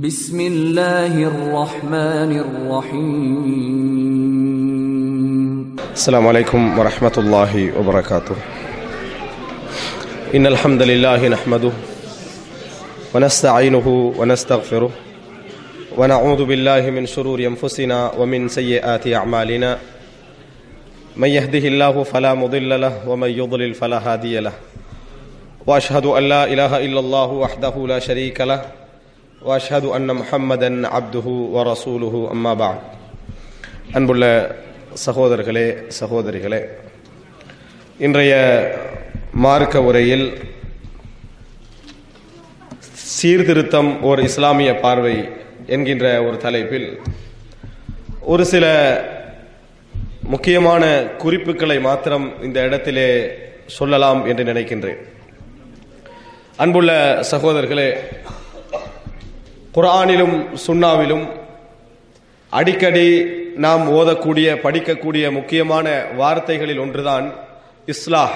بسم الله الرحمن الرحيم السلام عليكم ورحمة الله وبركاته إن الحمد لله نحمده ونستعينه ونستغفره ونعوذ بالله من شرور أنفسنا ومن سيئات أعمالنا من يهده الله فلا مضل له ومن يضلل فلا هادي له وأشهد أن لا إله إلا الله وحده لا شريك له وأشهد أن محمدا عبده ورسوله أما بعد அன்புள்ள சகோதரர்களே சகோதரிகளே இன்றைய மார்க்க உரையில் சீர்திருத்தம் ஓர் இஸ்லாமிய பார்வை என்கின்ற ஒரு தலைப்பில் ஒரு சில முக்கியமான குறிப்புகளை மாத்திரம் இந்த இடத்திலே சொல்லலாம் என்று நினைக்கின்றேன் அன்புள்ள சகோதரர்களே குர்ஆனிலும் சுன்னாவிலும் அடிக்கடி நாம் ஓதக்கூடிய படிக்கக்கூடிய முக்கியமான வார்த்தைகளில் ஒன்றுதான் இஸ்லாஹ்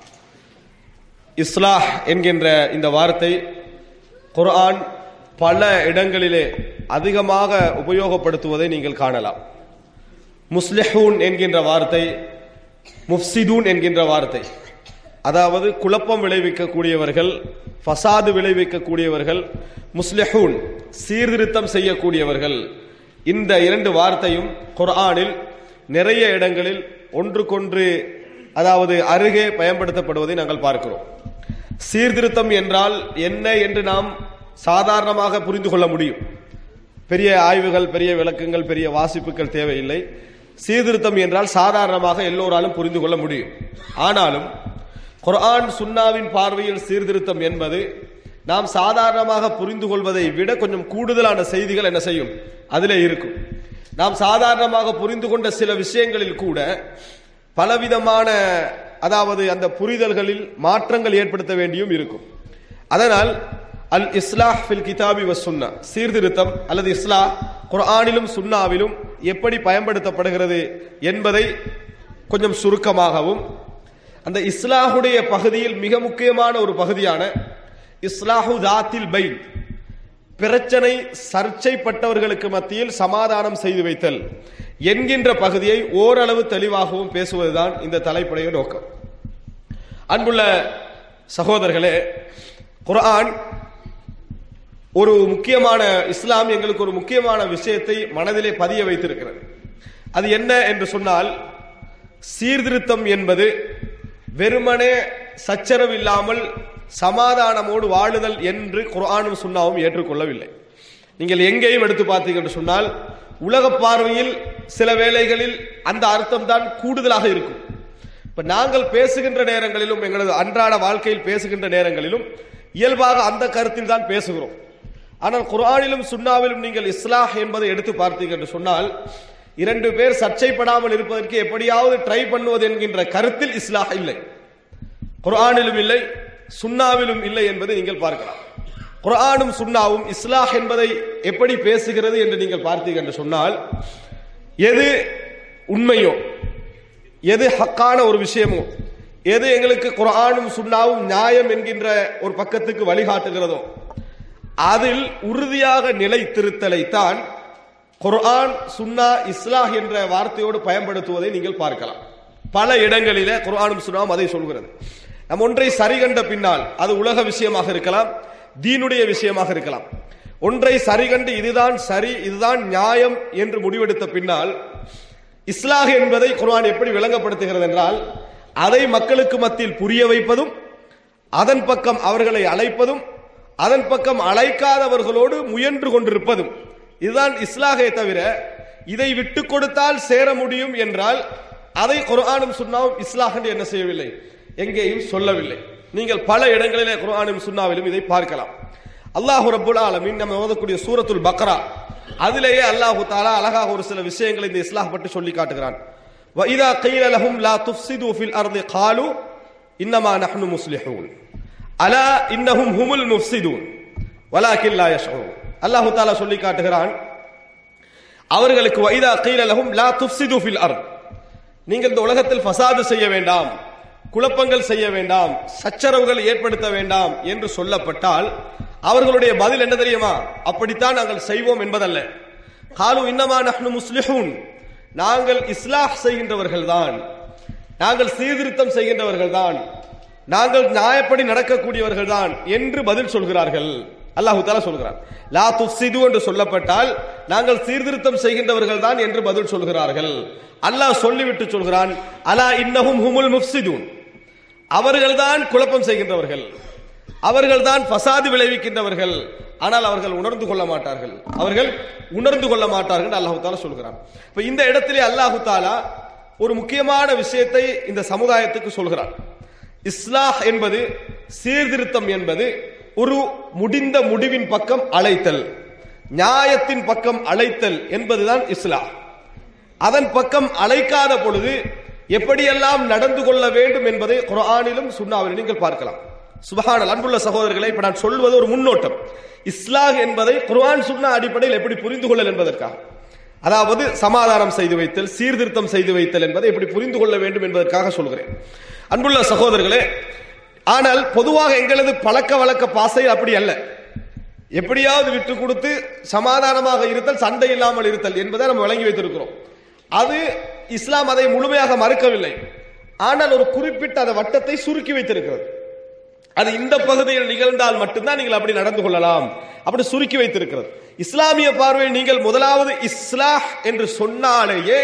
இஸ்லாஹ் என்கின்ற இந்த வார்த்தை குர்ஆன் பல இடங்களிலே அதிகமாக உபயோகப்படுத்துவதை நீங்கள் காணலாம் முஸ்லிஹூன் என்கின்ற வார்த்தை முஃப்சிதூன் என்கின்ற வார்த்தை அதாவது குழப்பம் விளைவிக்கக்கூடியவர்கள் ஃபசாது விளைவிக்கக்கூடியவர்கள் முஸ்லிஹூன் சீர்திருத்தம் செய்யக்கூடியவர்கள் இந்த இரண்டு வார்த்தையும் குர்ஆனில் நிறைய இடங்களில் ஒன்றுக்கொன்று அதாவது அருகே பயன்படுத்தப்படுவதை நாங்கள் பார்க்கிறோம் சீர்திருத்தம் என்றால் என்ன என்று நாம் சாதாரணமாக புரிந்து கொள்ள முடியும் பெரிய ஆய்வுகள் பெரிய விளக்கங்கள் பெரிய வாசிப்புகள் தேவையில்லை சீர்திருத்தம் என்றால் சாதாரணமாக எல்லோராலும் புரிந்து கொள்ள முடியும் ஆனாலும் குர்ஆன் சுன்னாவின் பார்வையில் சீர்திருத்தம் என்பது நாம் சாதாரணமாக புரிந்து கொள்வதை விட கொஞ்சம் கூடுதலான செய்திகள் என்ன செய்யும் அதிலே இருக்கும் நாம் சாதாரணமாக புரிந்து கொண்ட சில விஷயங்களில் கூட பலவிதமான அதாவது அந்த புரிதல்களில் மாற்றங்கள் ஏற்படுத்த வேண்டியும் இருக்கும் அதனால் அல் இஸ்லாஹ் ஃபில் கிதாபி வ சுன்னா சீர்திருத்தம் அல்லது இஸ்லாஹ் குர்ஆனிலும் சுன்னாவிலும் எப்படி பயன்படுத்தப்படுகிறது என்பதை கொஞ்சம் சுருக்கமாகவும் அந்த இஸ்லாஹுடைய பகுதியில் மிக முக்கியமான ஒரு பகுதியான இஸ்லாஹு தாத்தில் பை பிரச்சனை சர்ச்சைப்பட்டவர்களுக்கு மத்தியில் சமாதானம் செய்து வைத்தல் என்கின்ற பகுதியை ஓரளவு தெளிவாகவும் பேசுவதுதான் இந்த தலைப்புடைய நோக்கம் அன்புள்ள சகோதரர்களே குர்ஆன் ஒரு முக்கியமான இஸ்லாம் எங்களுக்கு ஒரு முக்கியமான விஷயத்தை மனதிலே பதிய வைத்திருக்கிறது அது என்ன என்று சொன்னால் சீர்திருத்தம் என்பது வெறுமனே சச்சரவு இல்லாமல் சமாதானமோடு வாழுதல் என்று குர்ஆனும் சுன்னாவும் ஏற்றுக்கொள்ளவில்லை நீங்கள் எங்கேயும் எடுத்து பார்த்தீங்க என்று சொன்னால் உலக பார்வையில் சில வேளைகளில் அந்த அர்த்தம் தான் கூடுதலாக இருக்கும் இப்ப நாங்கள் பேசுகின்ற நேரங்களிலும் எங்களது அன்றாட வாழ்க்கையில் பேசுகின்ற நேரங்களிலும் இயல்பாக அந்த கருத்தில் தான் பேசுகிறோம் ஆனால் குர்ஆனிலும் சுன்னாவிலும் நீங்கள் இஸ்லாஹ் என்பதை எடுத்து பார்த்தீங்க என்று சொன்னால் இரண்டு பேர் சர்ச்சைப்படாமல் இருப்பதற்கு எப்படியாவது ட்ரை பண்ணுவது என்கின்ற கருத்தில் இஸ்லாஹ் இல்லை குர்ஆனிலும் இல்லை சுன்னாவிலும் இல்லை என்பதை நீங்கள் பார்க்கலாம் குர்ஆனும் சுன்னாவும் இஸ்லாஹ் என்பதை எப்படி பேசுகிறது என்று நீங்கள் பார்த்தீர்கள் என்று சொன்னால் எது உண்மையோ எது ஹக்கான ஒரு விஷயமோ எது எங்களுக்கு குர்ஆனும் சுன்னாவும் நியாயம் என்கின்ற ஒரு பக்கத்துக்கு வழிகாட்டுகிறதோ அதில் உறுதியாக நிலைத்திருத்தலை தான் குர்ஆன் சுன்னா இஸ்லாஹ் என்ற வார்த்தையோடு பயன்படுத்துவதை நீங்கள் பார்க்கலாம் பல இடங்களிலே குர்ஆனும் சுன்னாவும் அதை சொல்கிறது நம் ஒன்றை சரி கண்ட பின்னால் அது உலக விஷயமாக இருக்கலாம் தீனுடைய விஷயமாக இருக்கலாம் ஒன்றை சரி கண்டு இதுதான் சரி இதுதான் நியாயம் என்று முடிவெடுத்த பின்னால் இஸ்லாஹ் என்பதை குர்ஆன் எப்படி விளங்கப்படுத்துகிறது என்றால் அதை மக்களுக்கு மத்தியில் புரிய வைப்பதும் அதன் பக்கம் அவர்களை அழைப்பதும் அதன் பக்கம் அழைக்காதவர்களோடு முயன்று கொண்டிருப்பதும் இதுதான் இஸ்லாகை தவிர இதை விட்டு கொடுத்தால் சேர முடியும் என்றால் அதை குர்ஆனும் சுன்னாவும் இஸ்லாஹ் என்று என்ன செய்யவில்லை எங்கேயும் சொல்லவில்லை நீங்கள் பல இடங்களிலே குர்ஆனும் சுன்னாவிலும் இதை பார்க்கலாம் அல்லாஹு ரப்புல் ஆலமீன் நம்ம ஓதக்கூடிய சூரத்துல் பக்ரா அதிலேயே அல்லாஹு தாலா அழகாக ஒரு சில விஷயங்களை இந்த இஸ்லாஹ் பற்றி சொல்லி காட்டுகிறான் وَإِذَا قِيلَ لَهُمْ لَا تُفْسِدُوا فِي الْأَرْضِ قَالُوا إِنَّمَا نَحْنُ مُصْلِحُونَ أَلَا إِنَّهُمْ هُمُ الْمُفْسِدُونَ وَلَكِنْ لَا يَشْعُرُونَ அல்லாஹு தாலா சொல்லி காட்டுகிறான் அவர்களுக்கு வைதா கீழ லஹும் லா துஃப்சிது ஃபில் அர்த் நீங்கள் இந்த உலகத்தில் ஃபசாது செய்ய வேண்டாம் குழப்பங்கள் செய்ய வேண்டாம் சச்சரவுகள் ஏற்படுத்த வேண்டாம் என்று சொல்லப்பட்டால் அவர்களுடைய பதில் என்ன தெரியுமா அப்படித்தான் நாங்கள் செய்வோம் என்பதல்ல காலு இன்னமா நஹ்னு முஸ்லிஹூன் நாங்கள் இஸ்லாஹ் செய்கின்றவர்கள் தான் நாங்கள் சீர்திருத்தம் செய்கின்றவர்கள் தான் நாங்கள் நியாயப்படி நடக்கக்கூடியவர்கள் தான் என்று பதில் சொல்கிறார்கள் அல்லாஹு தாலா சொல்கிறார் லா துஃப்சிது என்று சொல்லப்பட்டால் நாங்கள் சீர்திருத்தம் செய்கின்றவர்கள் தான் என்று பதில் சொல்கிறார்கள் அல்லாஹ் சொல்லிவிட்டு சொல்கிறான் அலா இன்னஹும் ஹுமுல் முஃப்சிதூன் அவர்கள்தான் குழப்பம் செய்கின்றவர்கள் அவர்கள்தான் ஃபசாது விளைவிக்கின்றவர்கள் ஆனால் அவர்கள் உணர்ந்து கொள்ள மாட்டார்கள் அவர்கள் உணர்ந்து கொள்ள மாட்டார்கள் என்று அல்லாஹு தாலா சொல்கிறான் இப்ப இந்த இடத்திலே அல்லாஹு தாலா ஒரு முக்கியமான விஷயத்தை இந்த சமுதாயத்துக்கு சொல்கிறான் இஸ்லாஹ் என்பது சீர்திருத்தம் என்பது ஒரு முடிந்த முடிவின் பக்கம் அழைத்தல் நியாயத்தின் பக்கம் அழைத்தல் என்பதுதான் இஸ்லாஹ் அதன் பக்கம் அழைக்காத பொழுது எப்படியெல்லாம் நடந்து கொள்ள வேண்டும் என்பதை குர்ஆனிலும் சுன்னாவிலும் நீங்கள் பார்க்கலாம் சுபஹானல் அன்புள்ள சகோதரர்களை இப்ப நான் சொல்வது ஒரு முன்னோட்டம் இஸ்லாஹ் என்பதை குர்ஆன் சுன்னா அடிப்படையில் எப்படி புரிந்து கொள்ளல் என்பதற்காக அதாவது சமாதானம் செய்து வைத்தல் சீர்திருத்தம் செய்து வைத்தல் என்பதை எப்படி புரிந்து கொள்ள வேண்டும் என்பதற்காக சொல்கிறேன் அன்புள்ள சகோதரர்களே ஆனால் பொதுவாக எங்களது பழக்க வழக்க பாசை அப்படி அல்ல எப்படியாவது விட்டு கொடுத்து சமாதானமாக இருத்தல் சண்டை இல்லாமல் இருத்தல் என்பதை நம்ம வழங்கி வைத்திருக்கிறோம் அது இஸ்லாம் அதை முழுமையாக மறுக்கவில்லை ஆனால் ஒரு குறிப்பிட்ட அந்த வட்டத்தை சுருக்கி வைத்திருக்கிறது அது இந்த பகுதியில் நிகழ்ந்தால் மட்டும்தான் நீங்கள் அப்படி நடந்து கொள்ளலாம் அப்படி சுருக்கி வைத்திருக்கிறது இஸ்லாமிய பார்வையில் நீங்கள் முதலாவது இஸ்லாஹ் என்று சொன்னாலேயே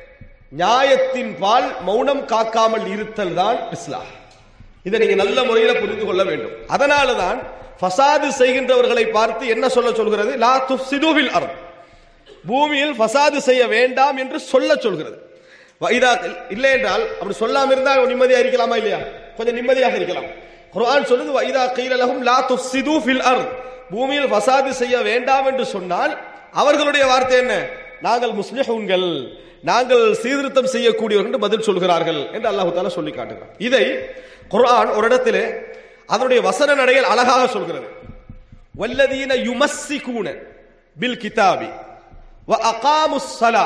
நியாயத்தின் பால் மௌனம் காக்காமல் இருத்தல் தான் இஸ்லாஹ் இதை நீங்க நல்ல முறையில் புரிந்து கொள்ள வேண்டும் அதனால தான் ஃபசாது செய்கின்றவர்களை பார்த்து என்ன சொல்ல சொல்கிறது லா துஃப்சிதுவில் அர்த் பூமியில் ஃபசாது செய்ய வேண்டாம் என்று சொல்ல சொல்கிறது இதா இல்லை என்றால் அப்படி சொல்லாம இருந்தால் நிம்மதியா இருக்கலாமா இல்லையா கொஞ்சம் நிம்மதியாக இருக்கலாம் குர்ஆன் சொல்லுது வைதா கீழலகும் லா துஃப்சிது ஃபில் அர்த் பூமியில் ஃபசாது செய்ய வேண்டாம் என்று சொன்னால் அவர்களுடைய வார்த்தை என்ன நாங்கள் முஸ்லிஹூன்கள் நாங்கள் சீர்திருத்தம் செய்யக்கூடியவர்கள் என்று பதில் சொல்கிறார்கள் என்று அல்லாஹு தாலா சொல்லி காட்டுகிறார் இதை குர்ஆன் ஒரு இடத்திலே அதனுடைய வசன நடையில் அழகாக சொல்கிறது வல்லதீன யுமஸ்ஸிகூன பில் கிதாபி வ அகாமுஸ் ஸலா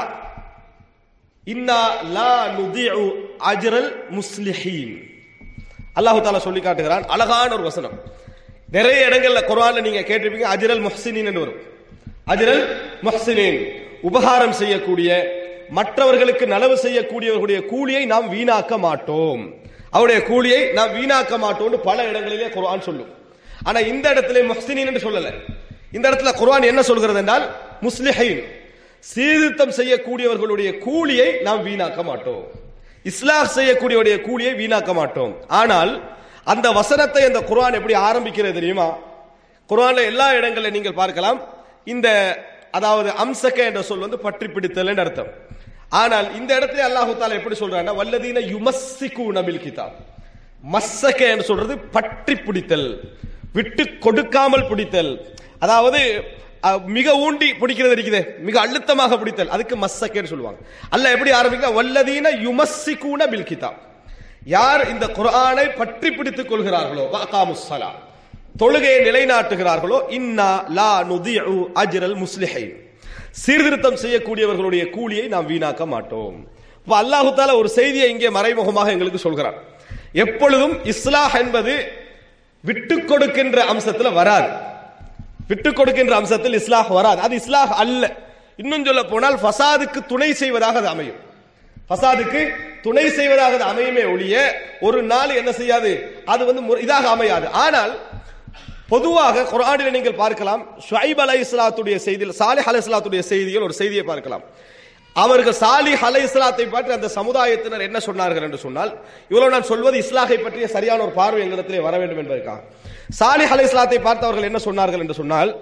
இன்னா லா நுதிஉ அஜ்ரல் முஸ்லிஹீன் அல்லாஹு தாலா சொல்லி காட்டுகிறான் அழகான ஒரு வசனம் நிறைய இடங்கள்ல குர்ஆன்ல நீங்க கேட்டிருப்பீங்க அஜ்ரல் முஹ்சினின் என்று வரும் அஜ்ரல் முஹ்சினின் உபகாரம் செய்யக்கூடிய மற்றவர்களுக்கு நலவு செய்யக்கூடியவர்களுடைய கூலியை நாம் வீணாக்க மாட்டோம் அவருடைய கூலியை நாம் வீணாக்க மாட்டோம்னு பல இடங்களிலே குர்ஆன் சொல்லும் ஆனா இந்த இடத்துல முஹ்சினின் என்று சொல்லல இந்த இடத்துல குர்ஆன் என்ன சொல்கிறது என்றால் முஸ்லிஹீன் சீர்திருத்தம் செய்யக்கூடியவர்களுடைய கூலியை நாம் வீணாக்க மாட்டோம் இஸ்லாஹ் செய்யக்கூடியவருடைய கூலியை வீணாக்க மாட்டோம் ஆனால் அந்த வசனத்தை அந்த குர்ஆன் எப்படி ஆரம்பிக்கிறது தெரியுமா குர்ஆன்ல எல்லா இடங்களிலும் நீங்கள் பார்க்கலாம் இந்த அதாவது அம்சக்க என்ற சொல் வந்து பற்றி பிடித்தல் என்று அர்த்தம் ஆனால் இந்த இடத்துல அல்லாஹு தாலா எப்படி சொல்றாங்கன்னா வல்லதீன யுமஸ்ஸிகு நபில் கிதாப் மஸ்ஸக என்று சொல்றது பற்றி பிடித்தல் விட்டு கொடுக்காமல் பிடித்தல் அதாவது அஹ், மிக ஊண்டி பிடிக்கிறது இருக்குது மிக அழுத்தமாக பிடித்தல் அதுக்கு மஸ்ஸக்கேன்னு சொல்லுவாங்க அல்ல எப்படி ஆரம்பிக்க வல்லதீன யுமஸ்ஸிகூன பில் கிதாப் யார் இந்த குர்ஆனை பற்றி பிடித்துக் கொள்கிறார்களோ வஅகாமுஸ் ஸலா தொழுகையை நிலைநாட்டுகிறார்களோ இன்னா லா நுதிஉ அஜ்ரல் முஸ்லிஹைன் சீர்திருத்தம் செய்யக்கூடியவர்களுடைய கூலியை நாம் வீணாக்க மாட்டோம் இப்ப அல்லாஹு தாலா ஒரு செய்தியை இங்கே மறைமுகமாக எங்களுக்கு சொல்கிறார் எப்பொழுதும் இஸ்லாஹ் என்பது விட்டு கொடுக்கின்ற அம்சத்துல வராது விட்டு கொடுக்கின்ற அம்சத்தில் இஸ்லாஹ் வராது அது இஸ்லாஹ் அல்ல இன்னும் சொல்ல போனால் ஃபசாதுக்கு துணை செய்வதாக அது அமையும் ஃபசாதுக்கு துணை செய்வதாக அது அமையுமே ஒழிய ஒரு நாள் என்ன செய்யாது அது வந்து முறை- இதாக அமையாது ஆனால் பொதுவாக குர்ஆனில் நீங்கள் பார்க்கலாம் ஷுஐப் அலை இஸ்லாத்துடைய செய்தியில் சாலிஹ் அலை இஸ்லாத்துடைய செய்தியில் ஒரு செய்தியை பார்க்கலாம் அவர்கள் சாலிஹ் அலை இஸ்லாத்தை பற்றி அந்த சமுதாயத்தினர் என்ன சொன்னார்கள் என்று சொன்னால் இவ்வளவு நான் சொல்வது இஸ்லாஹை பற்றிய சரியான ஒரு பார்வை எங்களிடத்திலே வர வேண்டும் என்பதற்காக சாலிஹ் அலை இஸ்லாத்தை பார்த்து அவர்கள் என்ன சொன்னார்கள் என்று சொன்னால்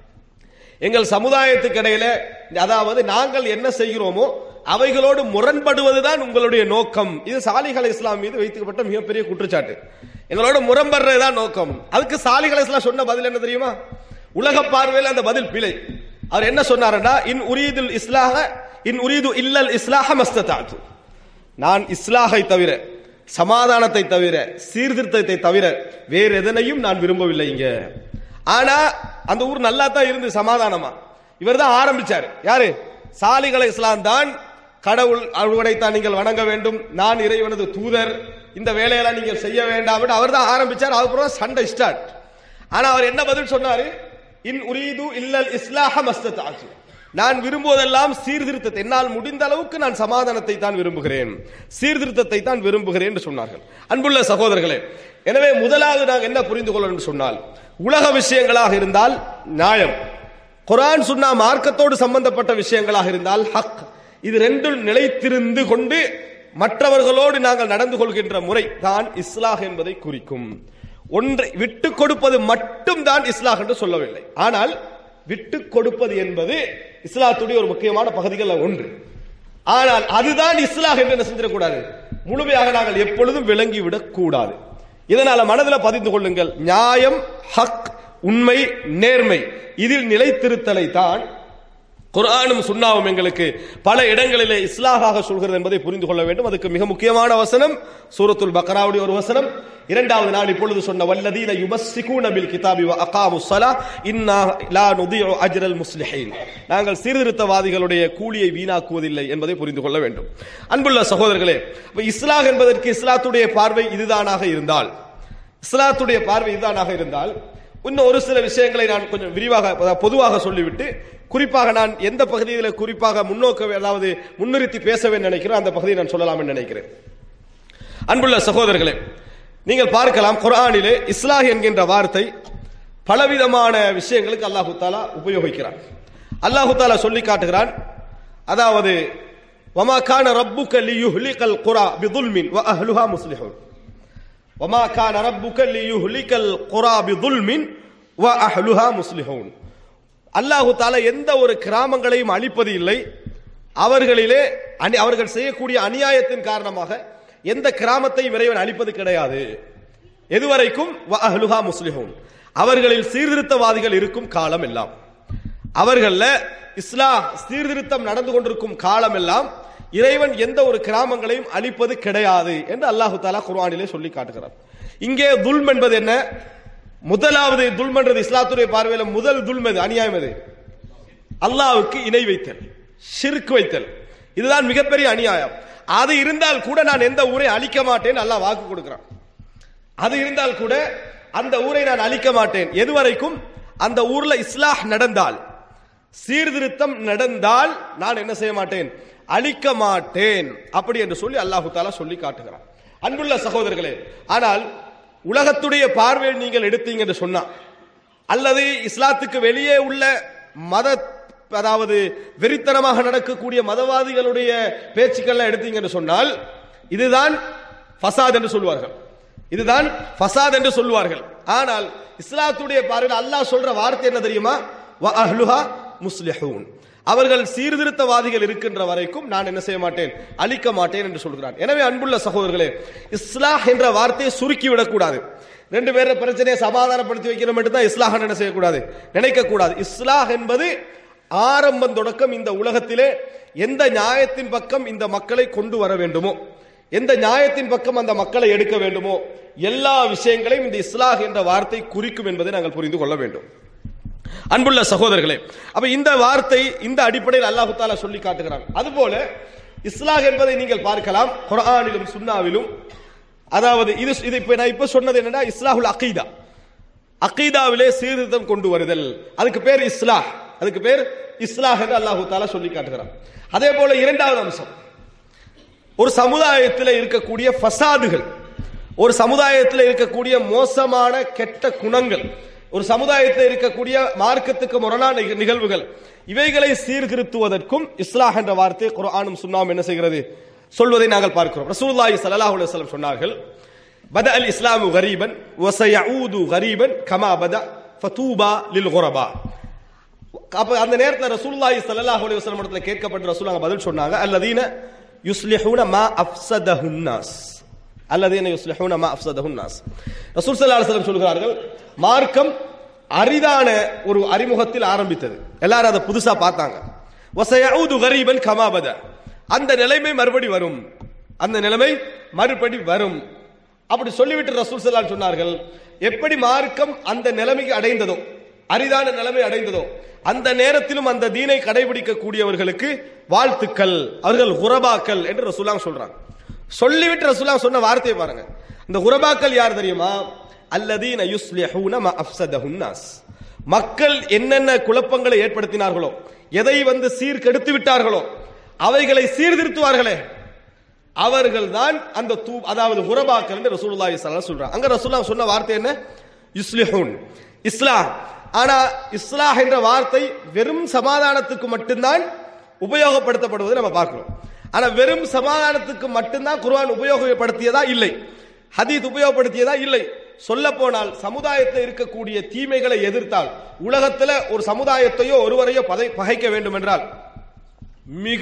எங்கள் சமுதாயத்துக்கு இடையில அதாவது நாங்கள் என்ன செய்கிறோமோ அவைகளோடு முரண்படுவதுதான் உங்களுடைய நோக்கம் இது சாலிஹ் இஸ்லாம் மீது வைத்துக்கப்பட்ட மிகப்பெரிய குற்றச்சாட்டு எங்களோட முரண்படுறதுதான் நோக்கம் அதுக்கு சாலிஹ் இஸ்லாம் சொன்ன பதில் என்ன தெரியுமா உலக பார்வையில் அந்த பதில் பிழை அவர் என்ன சொன்னாருன்னா இன் உரீதுல் இஸ்லாஹ இன் உரீது இல்லல் இஸ்லாஹ மஸ்ததாத்து நான் இஸ்லாஹை தவிர சமாதானத்தை தவிர சீர்திருத்தத்தை தவிர வேறு எதனையும் நான் விரும்பவில்லை இங்க ஆனா அந்த ஊர் நல்லா தான் இருந்து சமாதானமா இவர் தான் ஆரம்பிச்சார் யாரு சாலிகளை இஸ்லாம் தான் கடவுள் அறுவடைத்தான் நீங்கள் வணங்க வேண்டும் நான் இறைவனது தூதர் இந்த வேலையெல்லாம் நீங்கள் செய்ய வேண்டாம் அவர் தான் ஆரம்பிச்சார் அதுக்கப்புறம் சண்டை ஸ்டார்ட் ஆனா அவர் என்ன பதில் சொன்னாரு இன் உரீது இல்லல் இஸ்லாஹ மஸ்தத்தாச்சு நான் விரும்புவதெல்லாம் சீர்திருத்தத்தை என்னால் முடிந்த அளவுக்கு நான் சமாதானத்தை தான் விரும்புகிறேன் சீர்திருத்தத்தை தான் விரும்புகிறேன் என்று சொன்னார்கள் அன்புள்ள சகோதரர்களே எனவே முதலாவது நாங்கள் என்ன புரிந்து கொள்ள என்று சொன்னால் உலக விஷயங்களாக இருந்தால் நியாயம் குர்ஆன் சுன்னா மார்க்கத்தோடு சம்பந்தப்பட்ட விஷயங்களாக இருந்தால் ஹக் இது ரெண்டும் நிலைத்திருந்து கொண்டு மற்றவர்களோடு நாங்கள் நடந்து கொள்கின்ற முறை தான் இஸ்லாஹ் என்பதை குறிக்கும் ஒன்றை விட்டு கொடுப்பது மட்டும் தான் இஸ்லாஹ் என்று சொல்லவில்லை ஆனால் விட்டு கொடுப்பது என்பது இஸ்லாத்துடைய ஒரு முக்கியமான பகுதிகள் ஒன்று ஆனால் அதுதான் இஸ்லாஹ் என்று என்ன செஞ்சிடக்கூடாது முழுமையாக நாங்கள் எப்பொழுதும் விளங்கிவிடக் கூடாது இதனால மனதில் பதிந்து கொள்ளுங்கள் நியாயம் ஹக் உண்மை நேர்மை இதில் நிலைத்திருத்தலை தான் குர்ஆனும் சுன்னாவும் எங்களுக்கு பல இடங்களிலே இஸ்லாஹாக சொல்கிறது என்பதை புரிந்து கொள்ள வேண்டும் அதுக்கு மிக முக்கியமான வசனம் சூரத்துல் பக்ராவுடைய ஒரு வசனம் இரண்டாவது நாள் இப்பொழுது சொன்ன வல்லதீன யுமஸ்ஸிகூன பில் கிதாபி வ அகாமு ஸலா இன்னா லா நுதியு அஜ்ரல் முஸ்லிஹீன் நாங்கள் சீர்திருத்தவாதிகளுடைய கூலியை வீணாக்குவதில்லை என்பதை புரிந்து கொள்ள வேண்டும் அன்புள்ள சகோதரர்களே அப்ப இஸ்லாஹ் என்பதற்கு இஸ்லாத்துடைய பார்வை இதுதானாக இருந்தால் இஸ்லாத்துடைய பார்வை இதுதானாக இருந்தால் இன்னும் ஒரு சில விஷயங்களை நான் கொஞ்சம் விரிவாக அதாவது பொதுவாக சொல்லிவிட்டு குறிப்பாக நான் எந்த பகுதியில் குறிப்பாக முன்னோக்க அதாவது முன்னிறுத்தி பேச வேண்டும் நினைக்கிறேன் அந்த பகுதியை நான் சொல்லலாம் என்று நினைக்கிறேன் அன்புள்ள சகோதரர்களே நீங்கள் பார்க்கலாம் குர்ஆனிலே இஸ்லாஹ் என்கின்ற வார்த்தை பலவிதமான விஷயங்களுக்கு அல்லாஹு தாலா உபயோகிக்கிறான் அல்லாஹு தாலா சொல்லி காட்டுகிறான் அதாவது வமா கான ரப்புக லியுஹ்லிகல் குரா பிதுல்மின் வ அஹ்லுஹா முஸ்லிஹூன் வமா கான ரப்புக லியுஹ்லிகல் குரா பிதுல்மின் வ அஹ்லுஹா முஸ்லிஹூன் அல்லாஹு தாலா எந்த ஒரு கிராமங்களையும் அழிப்பது இல்லை அவர்களிலே அனி- அவர்கள் செய்யக்கூடிய அநியாயத்தின் காரணமாக எந்த கிராமத்தையும் இறைவன் அழிப்பது கிடையாது எதுவரைக்கும் வ அஹ்லுஹா முஸ்லிஹூன் அவர்களில் சீர்திருத்தவாதிகள் இருக்கும் காலம் எல்லாம் அவர்கள இஸ்லாம் சீர்திருத்தம் நடந்து கொண்டிருக்கும் காலம் எல்லாம் இறைவன் எந்த ஒரு கிராமங்களையும் அழிப்பது கிடையாது என்று அல்லாஹு தாலா குர்ஆனிலே சொல்லி காட்டுகிறார் இங்கே துல்ம் என்பது என்ன முதலாவது துல்ம் என்றது இஸ்லாத்துடைய பார்வையில் முதல் துல்ம் எது அநியாயம் எது அல்லாஹ்வுக்கு இணை வைத்தல் ஷிர்க் வைத்தல் இதுதான் மிகப்பெரிய அநியாயம் அது இருந்தால் கூட நான் எந்த ஊரை அழிக்க மாட்டேன் அல்லாஹ் வாக்கு கொடுக்கிறான் அது இருந்தால் கூட அந்த ஊரை நான் அழிக்க மாட்டேன் எதுவரைக்கும் அந்த ஊர்ல இஸ்லாஹ் நடந்தால் சீர்திருத்தம் நடந்தால் நான் என்ன செய்ய மாட்டேன் அழிக்க மாட்டேன் அப்படி என்று சொல்லி அல்லாஹு தாலா சொல்லி காட்டுகிறான் அன்புள்ள சகோதரர்களே ஆனால் உலகத்துடைய பார்வையில் நீங்கள் எடுத்தீங்க என்று சொன்னா அல்லது இஸ்லாத்துக்கு வெளியே உள்ள மத அதாவது வெறித்தனமாக நடக்கக்கூடிய மதவாதிகளுடைய பேச்சுக்கள்லாம் எடுத்தீங்க என்று சொன்னால் இதுதான் ஃபசாத் என்று சொல்வார்கள் இதுதான் ஃபசாத் என்று சொல்வார்கள் ஆனால் இஸ்லாத்துடைய பார்வையில் அல்லாஹ் சொல்ற வார்த்தை என்ன தெரியுமா வ அஹ்லுஹா முஸ்லிஹூன் அவர்கள் சீர்திருத்தவாதிகள் இருக்கின்ற வரைக்கும் நான் என்ன செய்ய மாட்டேன் அழிக்க மாட்டேன் என்று சொல்கிறான் எனவே அன்புள்ள சகோதரர்களே இஸ்லாஹ் என்ற வார்த்தையை சுருக்கி விடக்கூடாது ரெண்டு பேர பிரச்சனையை சமாதானப்படுத்தி வைக்கிற மட்டும்தான் இஸ்லாஹ் என்ன செய்யக்கூடாது நினைக்க கூடாது இஸ்லாஹ் என்பது ஆரம்பம் தொடக்கம் இந்த உலகத்திலே எந்த நியாயத்தின் பக்கம் இந்த மக்களை கொண்டு வர வேண்டுமோ எந்த நியாயத்தின் பக்கம் அந்த மக்களை எடுக்க வேண்டுமோ எல்லா விஷயங்களையும் இந்த இஸ்லாஹ் என்ற வார்த்தை குறிக்கும் என்பதை நாங்கள் புரிந்து கொள்ள வேண்டும் அன்புள்ள சகோதரர்களே அப்ப இந்த வார்த்தை இந்த அடிப்படையில் அல்லாஹு தாலா சொல்லி காட்டுகிறான் அதுபோல இஸ்லாஹ் என்பதை நீங்கள் பார்க்கலாம் குர்ஆனிலும் சுன்னாவிலும் அதாவது இது இது இப்ப நான் இப்ப சொன்னது என்னன்னா இஸ்லாஹுல் அகீதா அகீதாவிலே சீர்திருத்தம் கொண்டு வருதல் அதுக்கு பேர் இஸ்லாஹ் அதுக்கு பேர் இஸ்லாஹ் என்று அல்லாஹு தாலா சொல்லி காட்டுகிறான் அதே போல இரண்டாவது அம்சம் ஒரு சமுதாயத்தில் இருக்கக்கூடிய ஃபசாதுகள் ஒரு சமுதாயத்தில் இருக்கக்கூடிய மோசமான கெட்ட குணங்கள் ஒரு சமுதாயத்தில் இருக்கக்கூடிய மார்க்கத்துக்கு முரணான நிக- நிகழ்வுகள் இவைகளை சீர்திருத்துவதற்கும் இஸ்லாஹ் என்ற வார்த்தை குர்ஆனும் சுன்னாவும் என்ன செய்கிறது சொல்வதை நாங்கள் பார்க்கிறோம் ரசூலுல்லாஹி ஸல்லல்லாஹு அலைஹி வஸல்லம் சொன்னார்கள் பத அல் இஸ்லாமு கரீபன் வசயஊது கரீபன் கமா பத ஃபதூபா லில் குரபா அப்ப அந்த நேரத்துல ரசூலுல்லாஹி ஸல்லல்லாஹு அலைஹி வஸல்லம் இடத்துல கேட்கப்பட்ட ரசூலுல்லாஹ் பதில் சொன்னாங்க அல்லதீன யுஸ்லிஹூன மா அஃப்ஸதஹுன் நாஸ் அல்லதீன யுஸ்லிஹூன மா அஃப்ஸதஹுன் நாஸ் ரசூல் ஸல்லல்லாஹு அலைஹி வஸல்லம் சொல்கிறார்கள் மார்க்கம் அரிதான ஒரு அறிமுகத்தில் ஆரம்பித்தது எல்லாரும் அதை புதுசா பார்த்தாங்க வசயஊது கரீபன் கமா பத அந்த நிலைமை மறுபடி வரும் அந்த நிலைமை மறுபடி வரும் அப்படி சொல்லிவிட்டு ரசூல் ஸல்லல்லாஹு சொன்னார்கள் எப்படி மார்க்கம் அந்த நிலைமைக்கு அடைந்ததோ அரிதான நிலைமை அடைந்ததோ அந்த நேரத்திலும் அந்த தீனை கடைபிடிக்க கூடியவர்களுக்கு வாழ்த்துக்கள் அவர்கள் குரபாக்கள் என்று ரசூலாம் சொல்றாங்க சொல்லிவிட்டு ரசூலாம் சொன்ன வார்த்தையை பாருங்க இந்த குரபாக்கள் யார் தெரியுமா அல்லதீன யுஸ்லிஹூன ம அஃப்ஸதஹுன் நாஸ் மக்கள் என்னென்ன குழப்பங்களை ஏற்படுத்தினார்களோ எதை வந்து சீர்கெடுத்து விட்டார்களோ அவைகளை சீர்திருத்துவார்களே அவர்கள் தான் அந்த தூ அதாவது உரபாக்கள் என்று ரசூலுல்லாஹி ஸல்லல்லாஹு அலைஹி சொல்றாங்க அங்க ரசூலுல்லாஹ் சொன்ன வார்த்தை என்ன யுஸ்லிஹூன் இஸ்லாம் ஆனா இஸ்லாஹ் என்ற வார்த்தை வெறும் சமாதானத்துக்கு மட்டும்தான் உபயோகப்படுத்தப்படுவதை நம்ம பார்க்கிறோம் ஆனா வெறும் சமாதானத்துக்கு மட்டும்தான் குர்ஆன் உபயோகப்படுத்தியதா இல்லை ஹதீத் உபயோகப்படுத்தியதா இல்லை சொல்ல போனால் சமுதாயத்தில் இருக்கக்கூடிய தீமைகளை எதிர்த்தால் உலகத்துல ஒரு சமுதாயத்தையோ ஒருவரையோ பதை பகைக்க வேண்டும் என்றால் மிக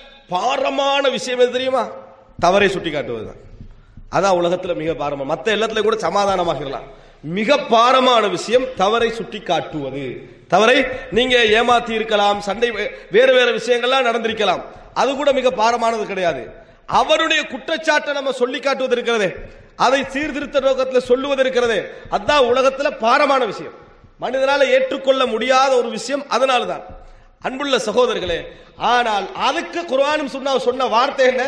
பாரமான விஷயம் எது தெரியுமா தவறை சுட்டி காட்டுவதுதான் அதான் உலகத்துல மிக பாரமா மத்த எல்லாத்துலயும் கூட சமாதானமாகிடலாம் மிக பாரமான விஷயம் தவறை சுட்டி காட்டுவது தவறை நீங்க ஏமாத்தி இருக்கலாம் சண்டை வேறு வேறு விஷயங்கள்லாம் நடந்திருக்கலாம் அது கூட மிக பாரமானது கிடையாது அவருடைய குற்றச்சாட்டை நம்ம சொல்லி காட்டுவது இருக்கிறதே அதை சீர்திருத்த நோக்கத்தில் சொல்லுவது இருக்கிறதே அதான் உலகத்துல பாரமான விஷயம் மனிதனால ஏற்றுக்கொள்ள முடியாத ஒரு விஷயம் அதனால்தான் அன்புள்ள சகோதரர்களே ஆனால் அதுக்கு குர்ஆனும் சொன்ன சொன்ன வார்த்தை என்ன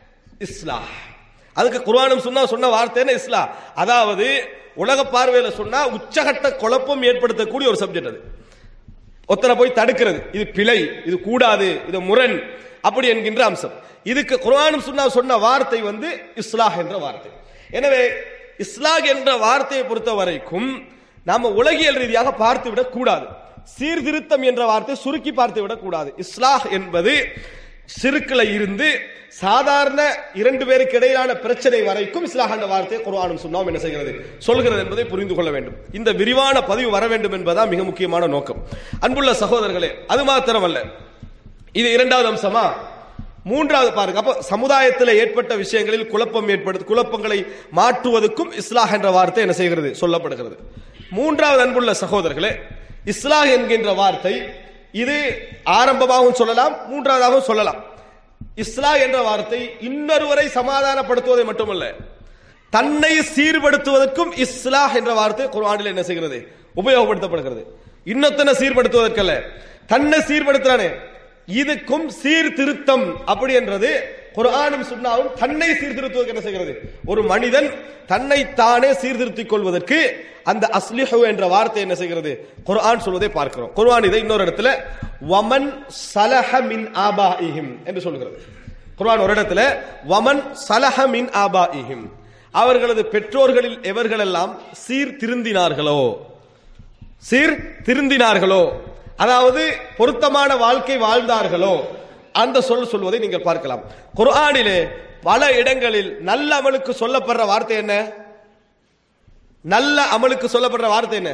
இஸ்லாஹ் அதுக்கு குர்ஆனும் சொன்ன சொன்ன வார்த்தை என்ன இஸ்லா அதாவது உலக பார்வையில சொன்னா உச்சகட்ட குழப்பம் ஏற்படுத்தக்கூடிய ஒரு சப்ஜெக்ட் அது ஒத்தனை போய் தடுக்கிறது இது பிழை இது கூடாது இது முரண் அப்படி என்கின்ற அம்சம் இதுக்கு குர்ஆனும் சொன்ன சொன்ன வார்த்தை வந்து இஸ்லாஹ் என்ற வார்த்தை எனவே இஸ்லாஹ் என்ற வார்த்தையை பொறுத்த வரைக்கும் நாம உலகியல் ரீதியாக பார்த்து விடக் கூடாது சீர்திருத்தம் என்ற வார்த்தை சுருக்கி பார்த்து விடக் கூடாது இஸ்லாஹ் என்பது சிறுக்கில இருந்து சாதாரண இரண்டு பேருக்கு இடையிலான பிரச்சனை வரைக்கும் இஸ்லாஹ் என்ற வார்த்தையை குர்ஆனும் சுன்னாவும் என்ன செய்கிறது சொல்கிறது என்பதை புரிந்து கொள்ள வேண்டும் இந்த விரிவான பதிவு வர வேண்டும் என்பதுதான் மிக முக்கியமான நோக்கம் அன்புள்ள சகோதரர்களே அது மாத்திரமல்ல இது இரண்டாவது அம்சமா மூன்றாவது பாருங்க அப்ப சமுதாயத்தில் ஏற்பட்ட விஷயங்களில் குழப்பம் ஏற்படுத்து குழப்பங்களை மாற்றுவதற்கும் இஸ்லாஹ் என்ற வார்த்தை என்ன செய்கிறது சொல்லப்படுகிறது மூன்றாவது அன்புள்ள சகோதரர்களே இஸ்லாஹ் என்கின்ற வார்த்தை இது ஆரம்பமாகவும் சொல்லலாம் மூன்றாவதாகவும் சொல்லலாம் இஸ்லா என்ற வார்த்தை இன்னொருவரை சமாதானப்படுத்துவதை மட்டுமல்ல தன்னை சீர்படுத்துவதற்கும் இஸ்லாஹ் என்ற வார்த்தை குர்ஆனில் என்ன செய்கிறது உபயோகப்படுத்தப்படுகிறது இன்னொத்தனை சீர்படுத்துவதற்கல்ல தன்னை சீர்படுத்துறானே இதுக்கும் சீர்திருத்தம் அப்படி என்றது குர்ஆனும் சுன்னாவும் தன்னை சீர்திருத்துவதற்கு என்ன செய்கிறது ஒரு மனிதன் தன்னை தானே சீர்திருத்திக் கொள்வதற்கு அந்த அஸ்லிஹு என்ற வார்த்தை என்ன செய்கிறது குர்ஆன் சொல்வதை பார்க்கிறோம் குர்ஆன் இதை இன்னொரு இடத்துல வமன் சலஹ மின் ஆபாஇஹிம் என்று சொல்கிறது குர்ஆன் ஒரு இடத்துல வமன் சலஹ மின் ஆபாஇஹிம் அவர்களது பெற்றோர்களில் எவர்களெல்லாம் சீர் திருந்தினார்களோ சீர் திருந்தினார்களோ அதாவது பொருத்தமான வாழ்க்கை வாழ்ந்தார்களோ அந்த சொல் சொல்வதை நீங்கள் பார்க்கலாம் குர்ஆனிலே பல இடங்களில் நல்ல அமலுக்கு சொல்லப்படுற வார்த்தை என்ன நல்ல அமலுக்கு சொல்லப்படுற வார்த்தை என்ன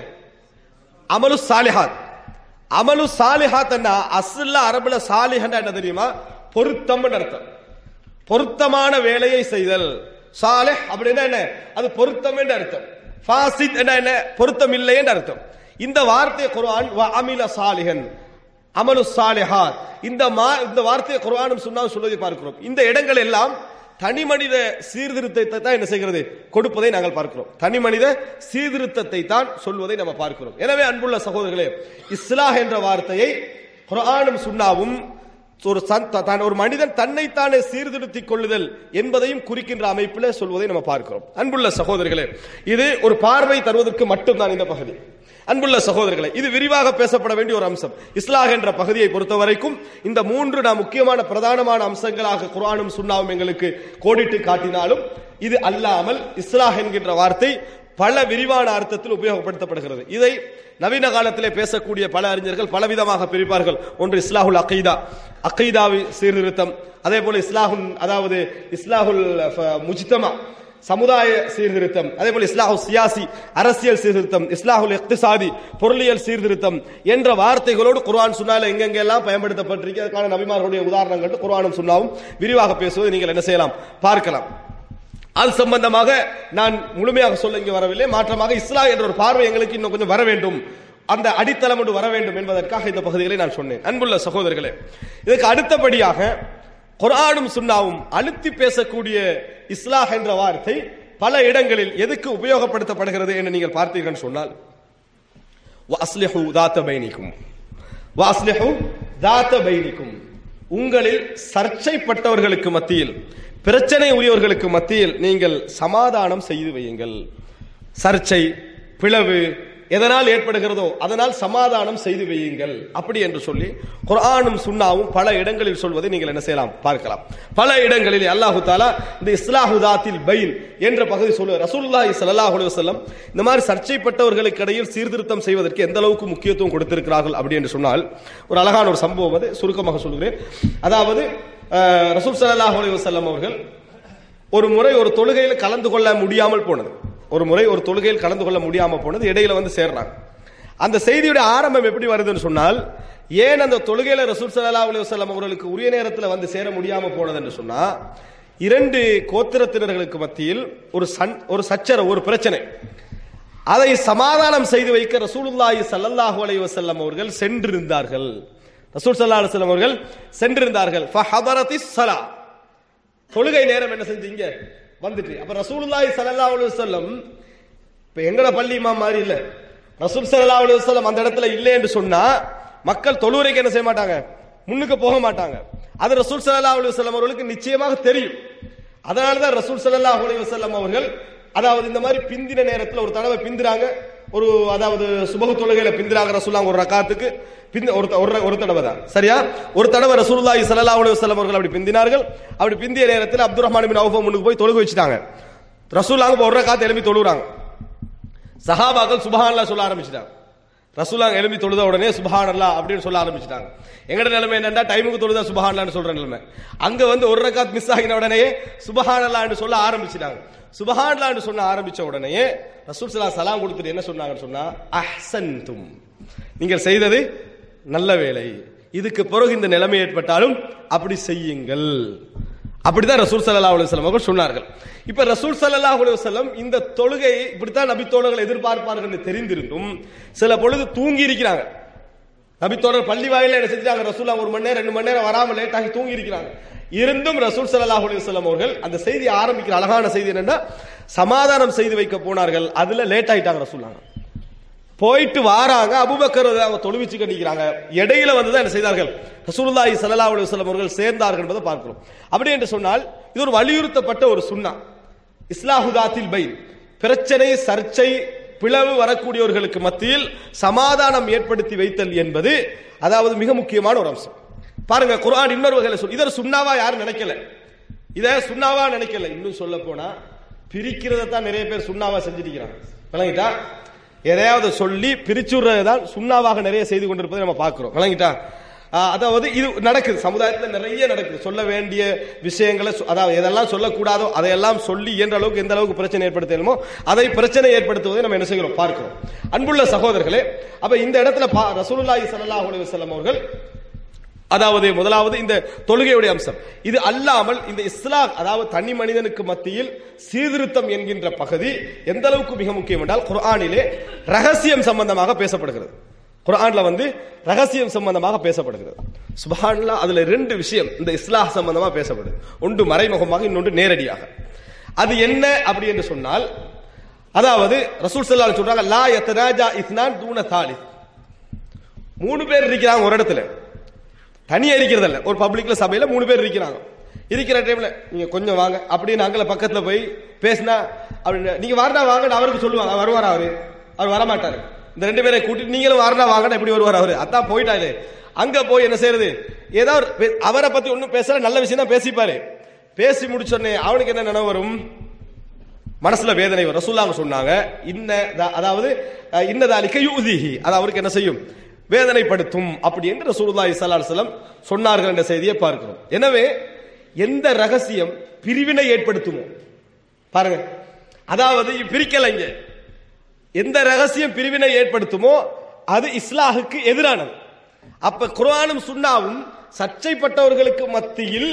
அமலு சாலிஹாத் அமலு சாலிஹாத் என்ன அஸ்ல அரபுல சாலிஹன்னா என்ன தெரியுமா பொருத்தம் அர்த்தம் பொருத்தமான வேலையை செய்தல் சாலிஹ் அப்படின்னா என்ன அது பொருத்தம் என்று அர்த்தம் ஃபாசித் என்ன என்ன பொருத்தம் இல்லை என்று அர்த்தம் இந்த வார்த்தை குர்ஆன் வ அமில சாலிஹன் அமலு சாலிஹாத் இந்த மா இந்த வார்த்தையை குர்ஆனும் சுன்னாவும் சொல்வதை பார்க்கிறோம் இந்த இடங்கள் எல்லாம் தனி மனித சீர்திருத்தத்தை தான் என்ன செய்கிறது கொடுப்பதை நாங்கள் பார்க்கிறோம் தனி மனித சீர்திருத்தத்தை தான் சொல்வதை நம்ம பார்க்கிறோம் எனவே அன்புள்ள சகோதரர்களே இஸ்லாஹ் என்ற வார்த்தையை குர்ஆனும் சுன்னாவும் ஒரு சன்- தான் ஒரு மனிதன் தன்னைத்தானே சீர்திருத்திக் கொள்ளுதல் என்பதையும் குறிக்கின்ற அமைப்பில் சொல்வதை நம்ம பார்க்கிறோம் அன்புள்ள சகோதரர்களே இது ஒரு பார்வை தருவதற்கு மட்டும்தான் இந்த பகுதி அன்புள்ள சகோதரர்களே இது விரிவாக பேசப்பட வேண்டிய ஒரு அம்சம் இஸ்லாஹ் என்ற பகுதியை பொறுத்த வரைக்கும் இந்த மூன்று நாம் முக்கியமான பிரதானமான அம்சங்களாக குர்ஆனும் சுன்னாவும் எங்களுக்கு கோடிட்டு காட்டினாலும் இது அல்லாமல் இஸ்லாஹ் என்கின்ற வார்த்தை பல விரிவான அர்த்தத்தில் உபயோகப்படுத்தப்படுகிறது இதை நவீன காலத்திலே பேசக்கூடிய பல அறிஞர்கள் பலவிதமாக பிரிப்பார்கள் ஒன்று இஸ்லாஹுல் அகைதா அகைதாவி சீர்திருத்தம் அதே போல இஸ்லாஹுல் அதாவது இஸ்லாஹுல் ஃப- முஜ்தமா சமுதாய சீர்திருத்தம் அதே போல இஸ்லாஹு சியாசி அரசியல் சீர்திருத்தம் இஸ்லாஹுல் இக்திசாதி பொருளியல் சீர்திருத்தம் என்ற வார்த்தைகளோடு குர்ஆன் சுன்னால எங்கெங்கெல்லாம் பயன்படுத்தப்பட்டிருக்கு அதுக்கான நபிமார்களுடைய உதாரணங்கள் குர்ஆனும் சுன்னாவும் விரிவாக பேசுவதை நீங்கள் என்ன செய்யலாம் பார்க்கலாம் அது சம்பந்தமாக நான் முழுமையாக சொல்ல இங்கே வரவில்லை மாற்றமாக இஸ்லாம் என்ற ஒரு பார்வை எங்களுக்கு இன்னும் கொஞ்சம் வர வேண்டும் அந்த அடித்தளம் ஒன்று வர வேண்டும் என்பதற்காக இந்த பகுதிகளை நான் சொன்னேன் அன்புள்ள சகோதரர்களே இதுக்கு அடுத்தபடியாக குர்ஆனும் சுன்னாவும் அழுத்தி பேசக்கூடிய இஸ்லாஹ் என்ற வார்த்தை பல இடங்களில் எதுக்கு உபயோகப்படுத்தப்படுகிறது என்று நீங்கள் பார்த்தீர்கள் சொன்னால் வாஸ்லிஹு தாத்த பைனிக்கும் வாஸ்லிஹு தாத்த பைனிக்கும் உங்களில் சர்ச்சைப்பட்டவர்களுக்கு மத்தியில் பிரச்சனை உரியவர்களுக்கு மத்தியில் நீங்கள் சமாதானம் செய்து வையுங்கள் சர்ச்சை பிளவு எதனால் ஏற்படுகிறதோ அதனால் சமாதானம் செய்து வையுங்கள் அப்படி என்று சொல்லி குர்ஆனும் சுன்னாவும் பல இடங்களில் சொல்வதை நீங்கள் என்ன செய்யலாம் பார்க்கலாம் பல இடங்களில் அல்லாஹு தாலா இந்த இஸ்லாஹுதாத்தில் பைன் என்ற பகுதி சொல்லுவார் ரசூலுல்லாஹி ஸல்லல்லாஹு அலைஹி வஸல்லம் இந்த மாதிரி சர்ச்சைப்பட்டவர்களுக்கு இடையில் சீர்திருத்தம் செய்வதற்கு எந்த அளவுக்கு முக்கியத்துவம் கொடுத்திருக்கிறார்கள் அப்படி என்று சொன்னால் ஒரு அழகான ஒரு சம்பவம் அது சுருக்கமாக சொல்கிறேன் அதாவது அஹ், ரசூல் ஸல்லல்லாஹு அலைஹி வஸல்லம் அவர்கள் ஒரு முறை ஒரு தொழுகையில் கலந்து கொள்ள முடியாமல் போனது ஒரு முறை ஒரு தொழுகையில் கலந்து கொள்ள முடியாமல் போனது இடையில வந்து சேர்றாங்க அந்த செய்தியுடைய ஆரம்பம் எப்படி வருதுன்னு சொன்னால் ஏன் அந்த தொழுகையில ரசூல் ஸல்லல்லாஹு அலைஹி வஸல்லம் அவர்களுக்கு உரிய நேரத்தில் வந்து சேர முடியாம போனது என்று சொன்னா இரண்டு கோத்திரத்தினர்களுக்கு மத்தியில் ஒரு சன் ஒரு சச்சரவு ஒரு பிரச்சனை அதை சமாதானம் செய்து வைக்க ரசூலுல்லாஹி ஸல்லல்லாஹு அலைஹி வஸல்லம் அவர்கள் சென்றிருந்தார்கள் ரசூல் ஸல்லல்லாஹு அலைஹி வஸல்லம் அவர்கள் சென்றிருந்தார்கள் ஃபஹதரத்திஸ் ஸலா தொழுகை நேரம் என்ன செஞ்சீங்க வந்துட்டு அப்ப ரசூலுல்லாஹி ஸல்லல்லாஹு அலைஹி வஸல்லம் இப்ப எங்கட பள்ளி இமாம் மாதிரி இல்ல ரசூல் ஸல்லல்லாஹு அலைஹி வஸல்லம் அந்த இடத்துல இல்லை என்று சொன்னா மக்கள் தொழுகைக்கு என்ன செய்ய மாட்டாங்க முன்னுக்கு போக மாட்டாங்க அது ரசூல் ஸல்லல்லாஹு அலைஹி வஸல்லம் அவர்களுக்கு நிச்சயமாக தெரியும் அதனால தான் ரசூல் ஸல்லல்லாஹு அலைஹி வஸல்லம் அவர்கள் அதாவது இந்த மாதிரி பிந்தின நேரத்துல ஒரு தடவை பிந்துறாங்க ஒரு அதாவது சுபகு தொழுகையில பிந்துறாங்க ரசூலுல்லாஹ் ஒரு ரக்காத்துக்கு பிந்த ஒரு த- ஒரு ர- ஒரு தடவை தான் சரியா ஒரு தடவை ரசூலுல்லாஹி ஸல்லல்லாஹு அலைஹி வஸல்லம் அவர்கள் அப்படி பிந்தினார்கள் அப்படி பிந்திய நேரத்தில் அப்துல் ரஹ்மான் பின் அவுஃப் முன்னுக்கு போய் தொழுகை வச்சுட்டாங்க ரசூலுல்லாஹ் ஒரு ரக்காத்து எழுப்பி தொழுகிறாங்க சஹாபாக்கள் சுபஹானல்லாஹ் சொல்ல ஆரம்பிச்சிட்டாங்க ரசூலாங்க எழுப்பி தொழுத உடனே சுபஹானல்லாஹ் அப்படின்னு சொல்ல ஆரம்பிச்சிட்டாங்க எங்கட நிலைமை என்னன்னா டைமுக்கு தொழுதா சுபஹானல்லான்னு சொல்ற நிலைமை அங்க வந்து ஒரு ரக்காத் மிஸ் ஆகின உடனே சுபஹானல்லான்னு சொல்ல ஆரம்பிச்சிட்டாங்க சுபஹானல்லான்னு சொன்ன ஆரம்பிச்ச உடனே ரசூல் ஸல்லல்லாஹு சலாம் கொடுத்துட்டு என்ன சொன்னாங்கன்னு சொன்னா அஹ்சன்தும் நீங்கள் செய்தது நல்ல வேலை இதுக்கு பிறகு இந்த நிலைமை ஏற்பட்டாலும் அப்படி செய்யுங்கள் அப்படிதான் ரசூல் ஸல்லல்லாஹு அலைஹி வஸல்லம் அவர்கள் சொன்னார்கள் இப்ப ரசூல் ஸல்லல்லாஹு அலைஹி வஸல்லம் இந்த தொழுகை இப்படித்தான் நபித்தோழர்கள் எதிர்பார்ப்பார்கள் என்று தெரிந்திருந்தும் சில பொழுது தூங்கி இருக்கிறாங்க நபித்தோழர் பள்ளி வாயில என்ன செஞ்சாங்க ரசூலா ஒரு மணி நேரம் ரெண்டு மணி நேரம் வராம லேட் ஆகி தூங்கி இருக்கிறாங்க இருந்தும் ரசூல் ஸல்லல்லாஹு அலைஹி வஸல்லம் அவர்கள் அந்த செய்தி ஆரம்பிக்கிற அழகான செய்தி என்னன்னா சமாதானம் செய்து வைக்க போனார்கள் அதுல லேட் ஆயிட்டாங்க ரசூலாங்க போயிட்டு வாராங்க அபூபக்கர் வந்து அவங்க தொழுவிச்சு கண்டிக்கிறாங்க இடையில வந்து தான் என்ன செய்தார்கள் ரசூலுல்லாஹி ஸல்லல்லாஹு அலைஹி வஸல்லம் அவர்கள் சேர்ந்தார்கள் என்பதை பார்க்கிறோம் அப்படி என்று சொன்னால் இது ஒரு வலியுறுத்தப்பட்ட ஒரு சுன்னா இஸ்லாஹுதாத்தில் பை பிரச்சனை சர்ச்சை பிளவு வரக்கூடியவர்களுக்கு மத்தியில் சமாதானம் ஏற்படுத்தி வைத்தல் என்பது அதாவது மிக முக்கியமான ஒரு அம்சம் பாருங்க குர்ஆன் இன்னொரு வகையில சொல் இதர் சுண்ணாவா யாரும் நினைக்கல இத சுண்ணாவா நினைக்கல இன்னும் சொல்ல போனா பிரிக்கிறத தான் நிறைய பேர் சுண்ணாவா செஞ்சிருக்கிறாங்க விளங்கிட்டா எதையாவது சொல்லி பிரிச்சுடுறது தான் சுண்ணாவாக நிறைய செய்து கொண்டிருப்பதை நம்ம பார்க்கிறோம் விளங்கிட்டா ஆஹ் அதாவது இது நடக்குது சமுதாயத்தில் நிறைய நடக்குது சொல்ல வேண்டிய விஷயங்களை சொ- அதாவது எதெல்லாம் சொல்லக்கூடாதோ அதையெல்லாம் சொல்லி இயன்ற அளவுக்கு எந்த அளவுக்கு பிரச்சனை ஏற்படுத்தணுமோ அதை பிரச்சனை ஏற்படுத்துவதை நம்ம என்ன செய்கிறோம் பார்க்கிறோம் அன்புள்ள சகோதரர்களே அப்ப இந்த இடத்துல பா- ரசூலுல்லாஹி ஸல்லல்லாஹு அலைஹி வஸல்லம் அவர்கள் அதாவது முதலாவது இந்த தொழுகையுடைய அம்சம் இது அல்லாமல் இந்த இஸ்லாம் அதாவது தனி மனிதனுக்கு மத்தியில் சீர்திருத்தம் என்கின்ற பகுதி எந்த அளவுக்கு மிக முக்கியம் என்றால் குர்ஆனிலே ரகசியம் சம்பந்தமாக பேசப்படுகிறது குர்ஆன்ல வந்து ரகசியம் சம்பந்தமாக பேசப்படுகிறது சுபஹான்ல அதுல ரெண்டு விஷயம் இந்த இஸ்லாஹ் சம்பந்தமாக பேசப்படுது ஒன்று மறைமுகமாக இன்னொன்று நேரடியாக அது என்ன அப்படி என்று சொன்னால் அதாவது ரசூல் ஸல்லல்லாஹு அலைஹி சொல்றாங்க லா யத்தனாஜா இஸ்னான் தூன தாலிஸ் மூணு பேர் இருக்கிறாங்க ஒரு இடத்துல தனியா இருக்கிறது இல்ல ஒரு பப்ளிக்ல சபையில மூணு பேர் இருக்கிறாங்க இருக்கிற டைம்ல நீங்க கொஞ்சம் வாங்க அப்படின்னு அங்கல பக்கத்துல போய் பேசினா அப்படின்னு நீங்க வாரடா வாங்க அவருக்கு சொல்லுவாங்க அவர் வருவாரா அவரு அவர் வரமாட்டாரு இந்த ரெண்டு பேரை கூட்டிட்டு நீங்களும் வாரடா வாங்கடா எப்படி வருவார் அவரு அதான் போயிட்டாரு அங்க போய் என்ன செய்யறது ஏதோ ஒரு பே- அவரை பத்தி ஒண்ணும் பேசல நல்ல விஷயம் தான் பேசிப்பாரு பேசி முடிச்சோடனே அவனுக்கு என்ன நினைவு வரும் மனசுல வேதனை வரும் ரசூல்லாங்க சொன்னாங்க இன்ன த- அதாவது அஹ், இன்னதாலிக்க யூதிஹி அது அவருக்கு என்ன செய்யும் வேதனைப்படுத்தும் அப்படி என்று ரசூலுல்லாஹி ஸல்லல்லாஹு அலைஹி வஸல்லம் சொன்னார்கள் என்ற செய்தியை பார்க்கிறோம் எனவே எந்த ரகசியம் பிரிவினை ஏற்படுத்துமோ பாருங்க அதாவது பிரிக்கல இங்க எந்த ரகசியம் பிரிவினை ஏற்படுத்துமோ அது இஸ்லாஹுக்கு எதிரானது அப்ப குர்ஆனும் சுன்னாவும் சர்ச்சைப்பட்டவர்களுக்கு மத்தியில்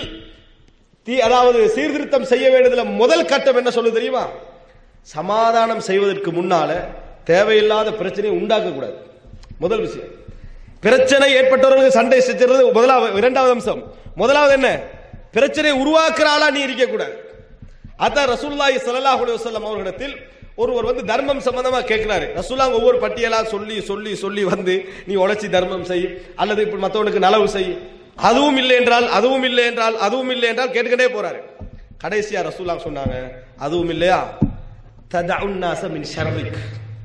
தீ அதாவது சீர்திருத்தம் செய்ய வேண்டியதுல முதல் கட்டம் என்ன சொல்லுது தெரியுமா சமாதானம் செய்வதற்கு முன்னால தேவையில்லாத பிரச்சனையை உண்டாக்க கூடாது முதல் விஷயம் பிரச்சனை ஏற்பட்டவர்களுக்கு சண்டை செஞ்சுறது முதலாவது இரண்டாவது அம்சம் முதலாவது என்ன பிரச்சனையை உருவாக்குற ஆளா நீ இருக்க கூடாது அதான் ரசூலுல்லாஹி ஸல்லல்லாஹு அலைஹி வஸல்லம் அவர்களிடத்தில் ஒருவர் வந்து தர்மம் சம்பந்தமா கேட்கிறாரு ரசூலுல்லாஹ் ஒவ்வொரு பட்டியலா சொல்லி சொல்லி சொல்லி வந்து நீ உழைச்சி தர்மம் செய் அல்லது இப்படி மத்தவனுக்கு நலவு செய் அதுவும் இல்லை என்றால் அதுவும் இல்லை என்றால் அதுவும் இல்லை என்றால் கேட்டுக்கிட்டே போறாரு கடைசியா ரசூலுல்லாஹ் சொன்னாங்க அதுவும் இல்லையா ததஉன்னாஸ மின் ஷர்ரிக்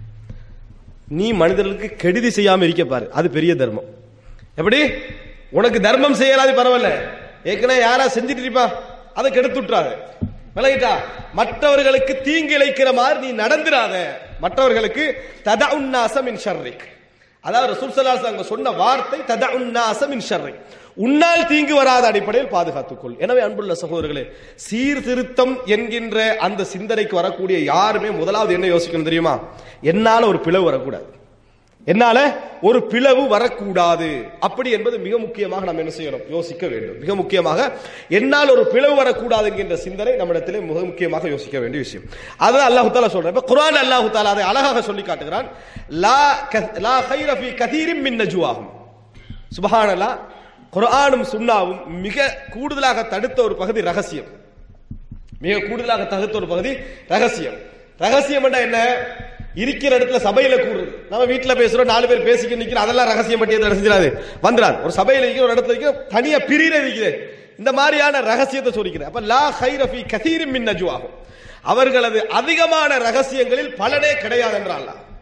நீ மனிதர்களுக்கு கெடுதி செய்யாம இருக்க பாரு அது பெரிய தர்மம் எப்படி உனக்கு தர்மம் செய்யலாது பரவாயில்ல ஏற்கனவே யாரா செஞ்சுட்டு இருப்பா அதை கெடுத்து விட்டுறாத விலகிட்டா மற்றவர்களுக்கு தீங்கு இழைக்கிற மாதிரி நீ நடந்துராத மற்றவர்களுக்கு தத உன்னாசம் ஷர்ரிக் அதாவது ரசூல் ஸல்லல்லாஹு அலைஹி வஸல்லம் சொன்ன வார்த்தை தத உன்னாசம் ஷர்ரிக் உன்னால் தீங்கு வராத அடிப்படையில் பாதுகாத்துக்கொள் எனவே அன்புள்ள சகோதரர்களே சீர்திருத்தம் என்கின்ற அந்த சிந்தனைக்கு வரக்கூடிய யாருமே முதலாவது என்ன யோசிக்கணும் தெரியுமா என்னால ஒரு பிளவு வரக்கூடாது என்னால ஒரு பிளவு வரக்கூடாது அப்படி என்பது மிக முக்கியமாக நாம் என்ன செய்யணும் யோசிக்க வேண்டும் மிக முக்கியமாக என்னால் ஒரு பிளவு வரக்கூடாது என்கின்ற சிந்தனை நம்மிடத்திலே மிக முக்கியமாக யோசிக்க வேண்டிய விஷயம் அதுதான் அல்லாஹு தாலா சொல்றேன் இப்ப குர்ஆன் அல்லாஹு தாலா அதை அழகாக சொல்லி காட்டுகிறான் லா க- லா கைர ஃபீ கதீரின் மின் நஜ்வாஹும் சுபஹானல்லாஹ் குர்ஆனும் சுன்னாவும் மிக கூடுதலாக தடுத்த ஒரு பகுதி ரகசியம் மிக கூடுதலாக தகுத்த ஒரு பகுதி ரகசியம் ரகசியம் என்றா என்ன இருக்கிற இடத்துல சபையில கூடுறது நம்ம வீட்டுல பேசுறோம் நாலு பேர் பேசிக்க நிக்கிறோம் அதெல்லாம் ரகசியம் பட்டியல் நடந்துடாது வந்துடாது ஒரு சபையில இருக்கிற ஒரு இடத்துல இருக்கிற தனியா பிரியிற இருக்குது இந்த மாதிரியான ரகசியத்தை சொல்லிக்கிறேன் அப்ப லா ஹைரஃபி கதீரும் மின் நஜ்வாகும் அவர்களது அதிகமான ரகசியங்களில் பலனே கிடையாது என்றால்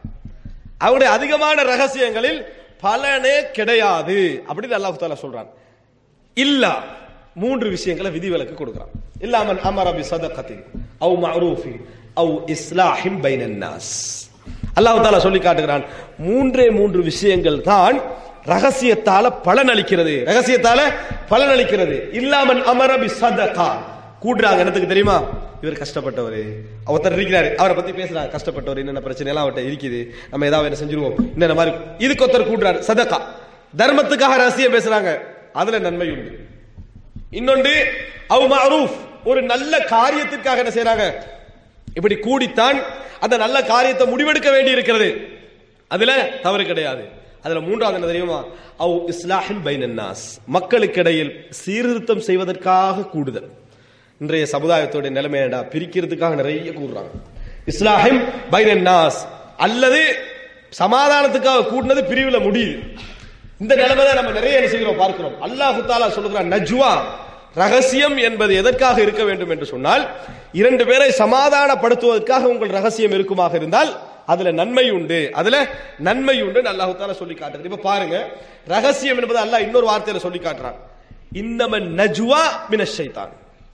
அவருடைய அதிகமான ரகசியங்களில் பலனே கிடையாது அப்படின்னு அல்லாஹ் தாலா சொல்றான் இல்ல மூன்று விஷயங்களை விதிவிலக்கு கொடுக்கிறான் இல்லாமன் அமர பி சதகத்தின் அவு மஅரூஃபின் அவு இஸ்லாஹிம் பைனன் நாஸ் அல்லாஹ் தாலா சொல்லி காட்டுகிறான் மூன்றே மூன்று விஷயங்கள் தான் ரகசியத்தால பலன் அளிக்கிறது ரகசியத்தால பலன் அளிக்கிறது இல்லாமன் அமர பி சதகா கூடுறாங்க என்னத்துக்கு தெரியுமா இவர் கஷ்டப்பட்டவர் ஒருத்தர் இருக்கிறாரு அவரை பத்தி பேசுறாங்க கஷ்டப்பட்டவர் என்னென்ன பிரச்சனை எல்லாம் அவர்கிட்ட இருக்குது நம்ம ஏதாவது என்ன செஞ்சிருவோம் இந்த மாதிரி இதுக்கு ஒருத்தர் கூடுறாரு சதகா தர்மத்துக்காக ரகசியம் பேசுறாங்க அதுல நன்மை உண்டு இன்னொன்று அவ் மஅரூஃப் ஒரு நல்ல காரியத்திற்காக என்ன செய்றாங்க இப்படி கூடித்தான் அந்த நல்ல காரியத்தை முடிவெடுக்க வேண்டி இருக்கிறது அதுல தவறு கிடையாது அதுல மூன்றாவது என்ன தெரியுமா அவ் இஸ்லாஹின் பைனன் நாஸ் மக்களுக்கிடையில் சீர்திருத்தம் செய்வதற்காக கூடுதல் இன்றைய சமுதாயத்தோட நிலைமை என்னடா பிரிக்கிறதுக்காக நிறைய கூடுறாங்க இஸ்லாஹிம் பைனன் நாஸ் அல்லது சமாதானத்துக்காக கூடினது பிரிவுல முடியுது இந்த நிலைமை தான் நம்ம நிறைய என்ன செய்கிறோம் பார்க்கிறோம் அல்லாஹு தாலா சொல்லுகிறான் நஜ்வா ரகசியம் என்பது எதற்காக இருக்க வேண்டும் என்று சொன்னால் இரண்டு பேரை சமாதானப்படுத்துவதற்காக உங்கள் ரகசியம் இருக்குமாக இருந்தால் அதுல நன்மை உண்டு அதுல நன்மை உண்டு அல்லாஹு தாலா சொல்லி காட்டுறது இப்ப பாருங்க ரகசியம் என்பது அல்லாஹ் இன்னொரு வார்த்தையில சொல்லி காட்டுறான் இன்னம நஜ்வா மின ஷைத்தான்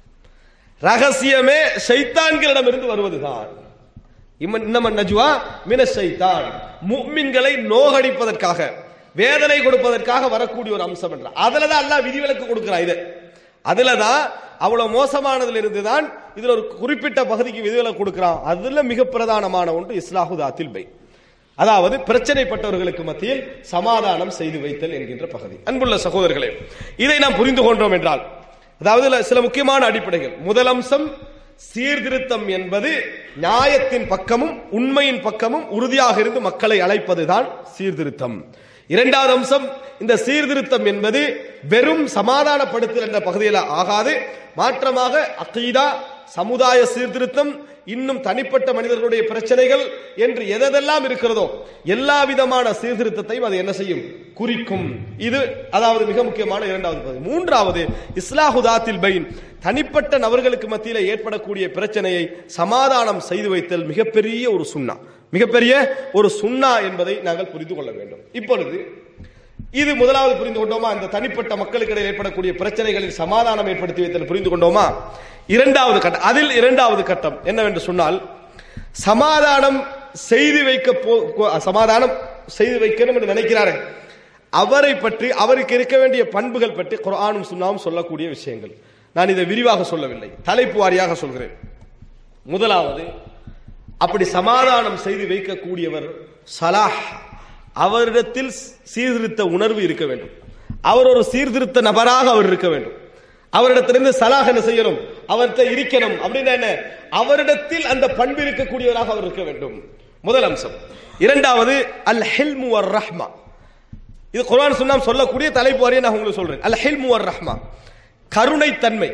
ரகசியமே ஷைத்தான்களிடம் இருந்து வருவதுதான் இம்மன் இன்னமன் நஜ்வா மின ஷைத்தான் முஃமின்களை நோகடிப்பதற்காக வேதனை கொடுப்பதற்காக வரக்கூடிய ஒரு அம்சம் என்ற அதுல தான் அல்லாஹ் விதிவிலக்கு கொடுக்கிறான் இது அதுல தான் அவ்வளவு மோசமானதுல இருந்து தான் இதுல ஒரு குறிப்பிட்ட பகுதிக்கு விதிவிலக்கு கொடுக்கிறான் அதுல மிக பிரதானமான ஒன்று இஸ்லாஹுதாத்தில் பை அதாவது பிரச்சனைப்பட்டவர்களுக்கு மத்தியில் சமாதானம் செய்து வைத்தல் என்கின்ற பகுதி அன்புள்ள சகோதரர்களே இதை நாம் புரிந்து கொண்டோம் என்றால் அதாவது இதுல சில முக்கியமான அடிப்படைகள் முதல் அம்சம் சீர்திருத்தம் என்பது நியாயத்தின் பக்கமும் உண்மையின் பக்கமும் உறுதியாக இருந்து மக்களை அழைப்பதுதான் சீர்திருத்தம் இரண்டாவது அம்சம் இந்த சீர்திருத்தம் என்பது வெறும் சமாதானப்படுத்தல் என்ற பகுதியில் ஆகாது மாற்றமாக அகீதா சமுதாய சீர்திருத்தம் இன்னும் தனிப்பட்ட மனிதர்களுடைய பிரச்சனைகள் என்று எதெல்லாம் இருக்கிறதோ எல்லா விதமான சீர்திருத்தத்தையும் அது என்ன செய்யும் குறிக்கும் இது அதாவது மிக முக்கியமான இரண்டாவது பகுதி மூன்றாவது இஸ்லாஹுதாத்தில் பைன் தனிப்பட்ட நபர்களுக்கு மத்தியில் ஏற்படக்கூடிய பிரச்சனையை சமாதானம் செய்து வைத்தல் மிகப்பெரிய ஒரு சுண்ணா மிகப்பெரிய ஒரு சுண்ணா என்பதை நாங்கள் புரிந்து கொள்ள வேண்டும் இப்பொழுது இது முதலாவது புரிந்து கொண்டோமா இந்த தனிப்பட்ட மக்களுக்கு இடையில் ஏற்படக்கூடிய பிரச்சனைகளில் சமாதானம் ஏற்படுத்தி வைத்தல் புரிந்து கொண்டோமா இரண்டாவது கட்டம் அதில் இரண்டாவது கட்டம் என்னவென்று சொன்னால் சமாதானம் செய்து வைக்க போ- போ- சமாதானம் செய்து வைக்கணும் என்று நினைக்கிறாரு அவரை பற்றி அவருக்கு இருக்க வேண்டிய பண்புகள் பற்றி குர்ஆனும் சுன்னாவும் சொல்லக்கூடிய விஷயங்கள் நான் இதை விரிவாக சொல்லவில்லை தலைப்பு வாரியாக சொல்கிறேன் முதலாவது அப்படி சமாதானம் செய்து வைக்கக்கூடியவர் சலாஹ் அவரிடத்தில் சீர்திருத்த உணர்வு இருக்க வேண்டும் அவர் ஒரு சீர்திருத்த நபராக அவர் இருக்க வேண்டும் அவரிடத்திலிருந்து சலாஹ் என்ன செய்யணும் அவர்கிட்ட இருக்கணும் அப்படின்னா என்ன அவரிடத்தில் அந்த பண்பு இருக்கக்கூடியவராக அவர் இருக்க வேண்டும் முதல் அம்சம் இரண்டாவது அல் ஹில்மு வர் ரஹ்மா இது குர்ஆன் சுன்னாம் சொல்லக்கூடிய தலைப்பு வரையை நான் உங்களுக்கு சொல்றேன் அல் ஹில்மு வர் ரஹ்மா கருணைத்தன்மை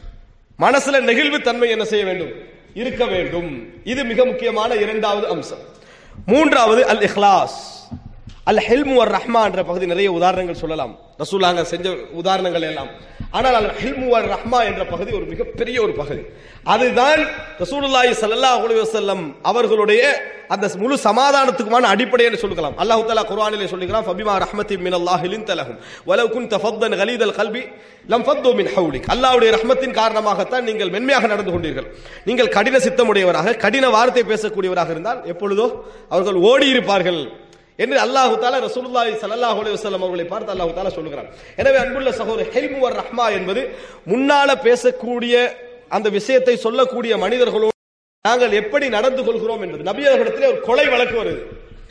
மனசுல நெகிழ்வு தன்மை என்ன செய்ய வேண்டும் இருக்க வேண்டும் இது மிக முக்கியமான இரண்டாவது அம்சம் மூன்றாவது அல் இஹ்லாஸ் அல் ஹில்மு வர் ரஹ்மா என்ற பகுதி நிறைய உதாரணங்கள் சொல்லலாம் ரசூலாங்க செஞ்ச உதாரணங்கள் எல்லாம் ஆனால் அல் ஹில்மு வல் ரஹ்மா என்ற பகுதி ஒரு மிகப்பெரிய ஒரு பகுதி அதுதான் ரசூலுல்லாஹி ஸல்லல்லாஹு அலைஹி வஸல்லம் அவர்களுடைய அந்த முழு சமாதானத்துக்குமான அடிப்படை என்று சொல்லுக்கலாம் அல்லாஹ் தஆலா குர்ஆனிலே சொல்லுகிறான் ஃபபிமா ரஹ்மத்தி மினல்லாஹி லின்த லஹும் வலவ் குன்த ஃபத்தன் கலீதல் கல்பி லம் ஃபத்து மின் ஹவுலிக் அல்லாஹ்வுடைய ரஹ்மத்தின் காரணமாகத்தான் நீங்கள் மென்மையாக நடந்து கொண்டீர்கள் நீங்கள் கடின சித்தமுடையவராக கடின வார்த்தை பேசக்கூடியவராக இருந்தால் எப்பொழுதோ அவர்கள் ஓடி இருப்பார்கள் என்று அல்லாஹு தாலா ரசூலுல்லாஹி ஸல்லல்லாஹு அலைஹி வஸல்லம் அவர்களை பார்த்து அல்லாஹு தாலா சொல்லுகிறான் எனவே அன்புள்ள சகோதரர் ஹெல்மு வர் ரஹ்மா என்பது முன்னால பேசக்கூடிய அந்த விஷயத்தை சொல்லக்கூடிய மனிதர்களோடு நாங்கள் எப்படி நடந்து கொள்கிறோம் என்பது நபி அவர்களிடத்திலே ஒரு கொலை வழக்கு வருது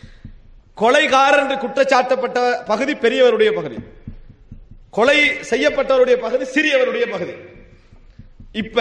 கொலைகாரர் என்று குற்றச்சாட்டப்பட்ட பகுதி பெரியவருடைய பகுதி கொலை செய்யப்பட்டவருடைய பகுதி சிறியவருடைய பகுதி இப்ப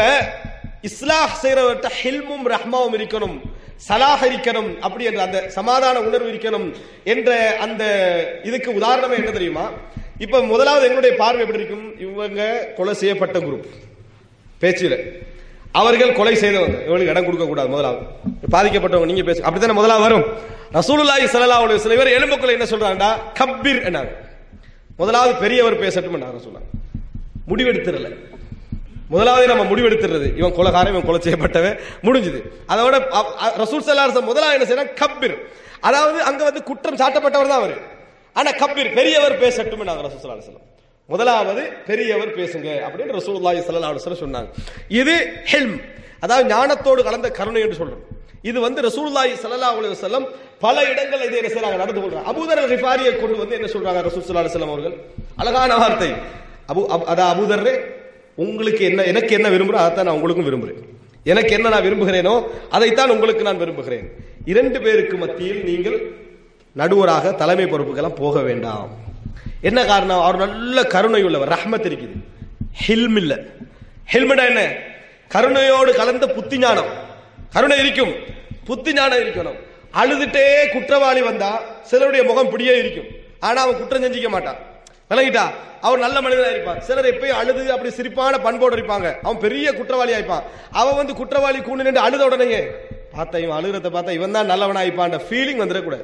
இஸ்லாஹ் செய்யறவர்கிட்ட ஹில்மும் ரஹ்மாவும் இருக்கணும் சலாஹ் இருக்கணும் அப்படி என்ற அந்த சமாதான உணர்வு இருக்கணும் என்ற அந்த இதுக்கு உதாரணமே என்ன தெரியுமா இப்ப முதலாவது எங்களுடைய பார்வை எப்படி இருக்கும் இவங்க கொலை செய்யப்பட்ட குரூப் பேச்சில அவர்கள் கொலை செய்தவங்க இவங்களுக்கு இடம் கொடுக்க கூடாது முதலாவது பாதிக்கப்பட்டவங்க நீங்க பேசு அப்படித்தானே முதலாவது வரும் ரசூலுல்லாஹி ஸல்லல்லாஹு அலைஹி வஸல்லம் இவர் எலும்புக்குள்ள என்ன சொல்றாங்கடா கப்பீர் என்னாங்க முதலாவது பெரியவர் பேசட்டும் நான் சொன்னாங்க முடிவெடுத்துறல முதலாவது நம்ம முடிவெடுத்துறது இவன் கொலைகாரன் இவன் கொலை செய்யப்பட்டவன் முடிஞ்சது அதோட அ- அ- ரசூல் சல்லாஹ் முதலாவது என்ன செய்யறாங்க கப்பீர் அதாவது அங்க வந்து குற்றம் சாட்டப்பட்டவர் தான் அவரு ஆனா கப்பீர் பெரியவர் பேசட்டும் நாங்க ரசூல் சல்லல்லாஹு அலைஹி வஸல்லம் முதலாவது பெரியவர் பேசுங்க அப்படின்னு ரசூலுல்லாஹி ஸல்லல்லாஹு அலைஹி வஸல்லம் சொன்னாங்க இது ஹில்ம் அதாவது ஞானத்தோடு கலந்த கருணை என்று சொல்றோம் இது வந்து ரசூலுல்லாஹி ஸல்லல்லாஹு அலைஹி வஸல்லம் பல இடங்கள் இதை என்ன செய்றாங்க நடந்து கொள்றாங்க அபூதர் அல் கிஃபாரியை கொண்டு வந்து என்ன சொல்றாங்க ரசூல் ஸல்லல்லாஹு அலைஹி வஸல்லம் அவர்கள் அழகான வார்த்தை அபு அப்- அதான் அபூதர்ரே உங்களுக்கு என்ன எனக்கு என்ன விரும்புறோம் அதைத்தான் நான் உங்களுக்கும் விரும்புறேன் எனக்கு என்ன நான் விரும்புகிறேனோ அதைத்தான் உங்களுக்கு நான் விரும்புகிறேன் இரண்டு பேருக்கு மத்தியில் நீங்கள் நடுவராக தலைமை பொறுப்புக்கெல்லாம் போக வேண்டாம் என்ன காரணம் அவர் நல்ல கருணை உள்ளவர் ரஹ்மத் இருக்குது ஹில்ம் இல்ல ஹில்ம்னா என்ன கருணையோடு கலந்த புத்தி ஞானம் கருணை இருக்கும் புத்தி ஞானம் இருக்கணும் அழுதுட்டே குற்றவாளி வந்தா சிலருடைய முகம் பிடியே இருக்கும் ஆனா அவன் குற்றம் செஞ்சிக்க மாட்டான் விளங்கிட்டா அவர் நல்ல மனிதனா இருப்பான் சிலர் எப்பயும் அழுது அப்படி சிரிப்பான பண்போடு இருப்பாங்க அவன் பெரிய குற்றவாளி ஆயிப்பான் அவன் வந்து குற்றவாளி கூண்டு நின்று அழுத உடனே பார்த்தா இவன் அழுகிறத பார்த்தா இவன் தான் நல்லவனா ஆயிப்பான் ஃபீலிங் வந்துடக்கூடாது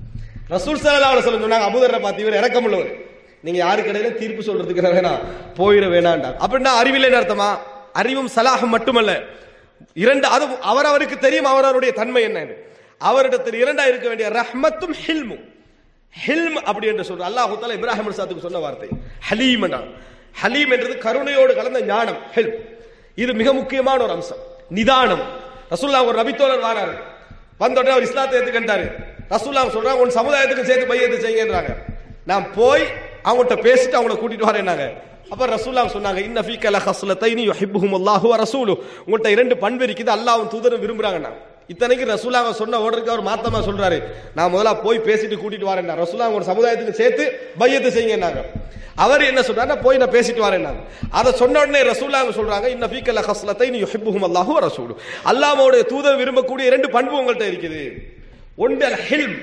ரசூல் சல்லா அலுவலம் சொன்னாங்க அபூதரை பார்த்து இவர் இறக்கம் உள்ளவர் நீங்க யாருக்கு இடையில தீர்ப்பு சொல்றதுக்கு வேணாம் போயிட வேணாண்டா அப்படின்னா அறிவில்லைன்னு அர்த்தமா அறிவும் சலாஹும் மட்டுமல்ல இரண்டு அது அவரவருக்கு தெரியும் அவரவருடைய தன்மை என்ன அவரிடத்தில் இரண்டா இருக்க வேண்டிய ரஹ்மத்தும் ஹில்மும் ஹில்ம் அப்படி என்று சொல்ற அல்லாஹு தாலா இப்ராஹிம் அலிசாத்துக்கு சொன்ன வார்த்தை ஹலீம் என்றான் ஹலீம் என்றது கருணையோடு கலந்த ஞானம் ஹில்ம் இது மிக முக்கியமான ஒரு அம்சம் நிதானம் ரசூல்லா ஒரு நபித்தோழர் வாராரு வந்த உடனே அவர் இஸ்லாத்தை ஏத்துக்கிட்டாரு ரசூல்லா சொல்றாங்க உன் சமுதாயத்துக்கு சேர்த்து பையத்து செய்யுங்கன்றாங்க நான் போய் அவங்கள்ட்ட பேசிட்டு அவங்கள கூட்டிட்டு வரேன்னாங்க அப்ப ரசூல்லா சொன்னாங்க இன்ன ஃபீக்க லஹஸ்லத்தைனி யுஹிப்புஹும் அல்லாஹு வ ரசூலு உங்கள்ட்ட இரண்டு பண்பு இருக்குது அல்லாஹ்வும் தூதரும் விரும்புறாங்கண்ணா இத்தனைக்கு ரசூலாங்க சொன்ன ஓர்டருக்கு அவர் மாத்தமா சொல்றாரு நான் முதல்ல போய் பேசிட்டு கூட்டிட்டு வரேன் ரசூலா ஒரு சமுதாயத்துக்கு சேர்த்து பையத்து செய்யுங்கன்னாங்க அவர் என்ன சொல்றாரு போய் நான் பேசிட்டு வரேன் அதை சொன்ன உடனே ரசூலாங்க சொல்றாங்க இன்ன ஃபீக்கல ஹஸ்லத்தை நீ யுஹிப்புஹும் அல்லாஹு வ ரசூலு அல்லாஹ்வுடைய தூதர் விரும்பக்கூடிய இரண்டு பண்பு உங்கள்ட்ட இருக்குது ஒன்று அல் ஹில்ம்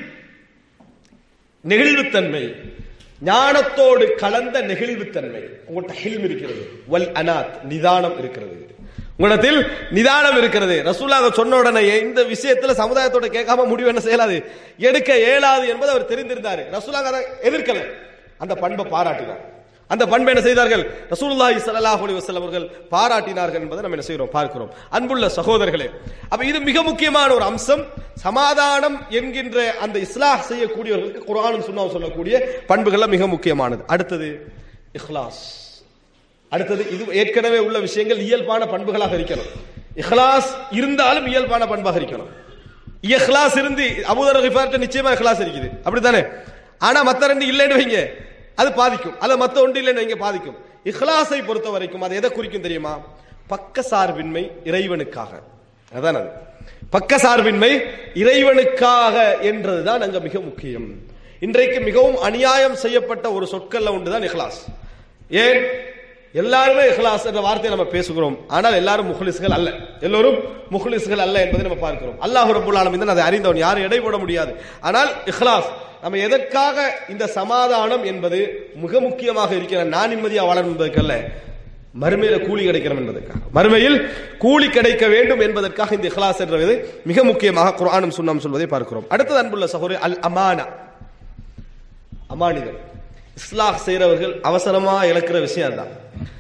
நெகிழ்வுத்தன்மை ஞானத்தோடு கலந்த நெகிழ்வுத்தன்மை உங்கள்கிட்ட ஹில்ம் இருக்கிறது வல் அனாத் நிதானம் இருக்கிறது உங்களிடத்தில் நிதானம் இருக்கிறது ரசூலாக சொன்ன உடனே இந்த விஷயத்துல சமுதாயத்தோட கேட்காம முடிவு என்ன செய்யலாது எடுக்க இயலாது என்பது அவர் தெரிந்திருந்தாரு ரசூலாக அதை எதிர்க்கல அந்த பண்பை பாராட்டினார் அந்த பண்பை என்ன செய்தார்கள் ரசூலுல்லாஹி ஸல்லல்லாஹு அலைஹி வஸல்லம் அவர்கள் பாராட்டினார்கள் என்பதை நம்ம என்ன செய்கிறோம் பார்க்கிறோம் அன்புள்ள சகோதரர்களே அப்ப இது மிக முக்கியமான ஒரு அம்சம் சமாதானம் என்கின்ற அந்த இஸ்லாஹ் செய்யக்கூடியவர்களுக்கு குர்ஆனும் சுன்னாவும் சொல்லக்கூடிய பண்புகள்ல மிக முக்கியமானது அடுத்தது இஹ்லாஸ் அடுத்தது இது ஏற்கனவே உள்ள விஷயங்கள் இயல்பான பண்புகளாக இருக்கணும் இஹ்லாஸ் இருந்தாலும் இயல்பான பண்பாக இருக்கணும் இஹ்லாஸ் இருந்து அபூதர் கிஃபார்ட்ட நிச்சயமா இஹ்லாஸ் இருக்குது அப்படித்தானே ஆனா மத்த ரெண்டு இல்லைன்னு வைங்க அது பாதிக்கும் அல்ல மத்த ஒன்று இல்லைன்னு வைங்க பாதிக்கும் இஹ்லாஸை பொறுத்த வரைக்கும் அது எதை குறிக்கும் தெரியுமா பக்க சார்பின்மை இறைவனுக்காக அதான் அது பக்க சார்பின்மை இறைவனுக்காக என்றதுதான் அங்க மிக முக்கியம் இன்றைக்கு மிகவும் அநியாயம் செய்யப்பட்ட ஒரு சொற்கள்ல ஒன்றுதான் இஹ்லாஸ் ஏன் எல்லாருமே இஹ்லாஸ் என்ற வார்த்தையை நம்ம பேசுகிறோம் ஆனால் எல்லாரும் முஹ்லிஸ்கள் அல்ல எல்லோரும் முஹ்லிஸ்கள் அல்ல என்பதை நம்ம பார்க்கிறோம் அல்லாஹ் ரப்பல் ஆலமீன் தான் அதை அறிந்தவன் யாரும் எடை போட முடியாது ஆனால் இஹ்லாஸ் நம்ம எதற்காக இந்த சமாதானம் என்பது மிக முக்கியமாக இருக்கிற நான் நிம்மதியா வாழணும் என்பதற்கல்ல மறுமையில கூலி கிடைக்கணும் என்பதற்காக மறுமையில் கூலி கிடைக்க வேண்டும் என்பதற்காக இந்த இஹ்லாஸ் என்றது மிக முக்கியமாக குர்ஆனும் சுண்ணாம் சொல்வதை பார்க்கிறோம் அடுத்தது அன்புள்ள சகோதரி அல் அமானா அமானிதம் இஸ்லாஹ் செய்கிறவர்கள் அவசரமா இழக்கிற விஷயம் அதுதான்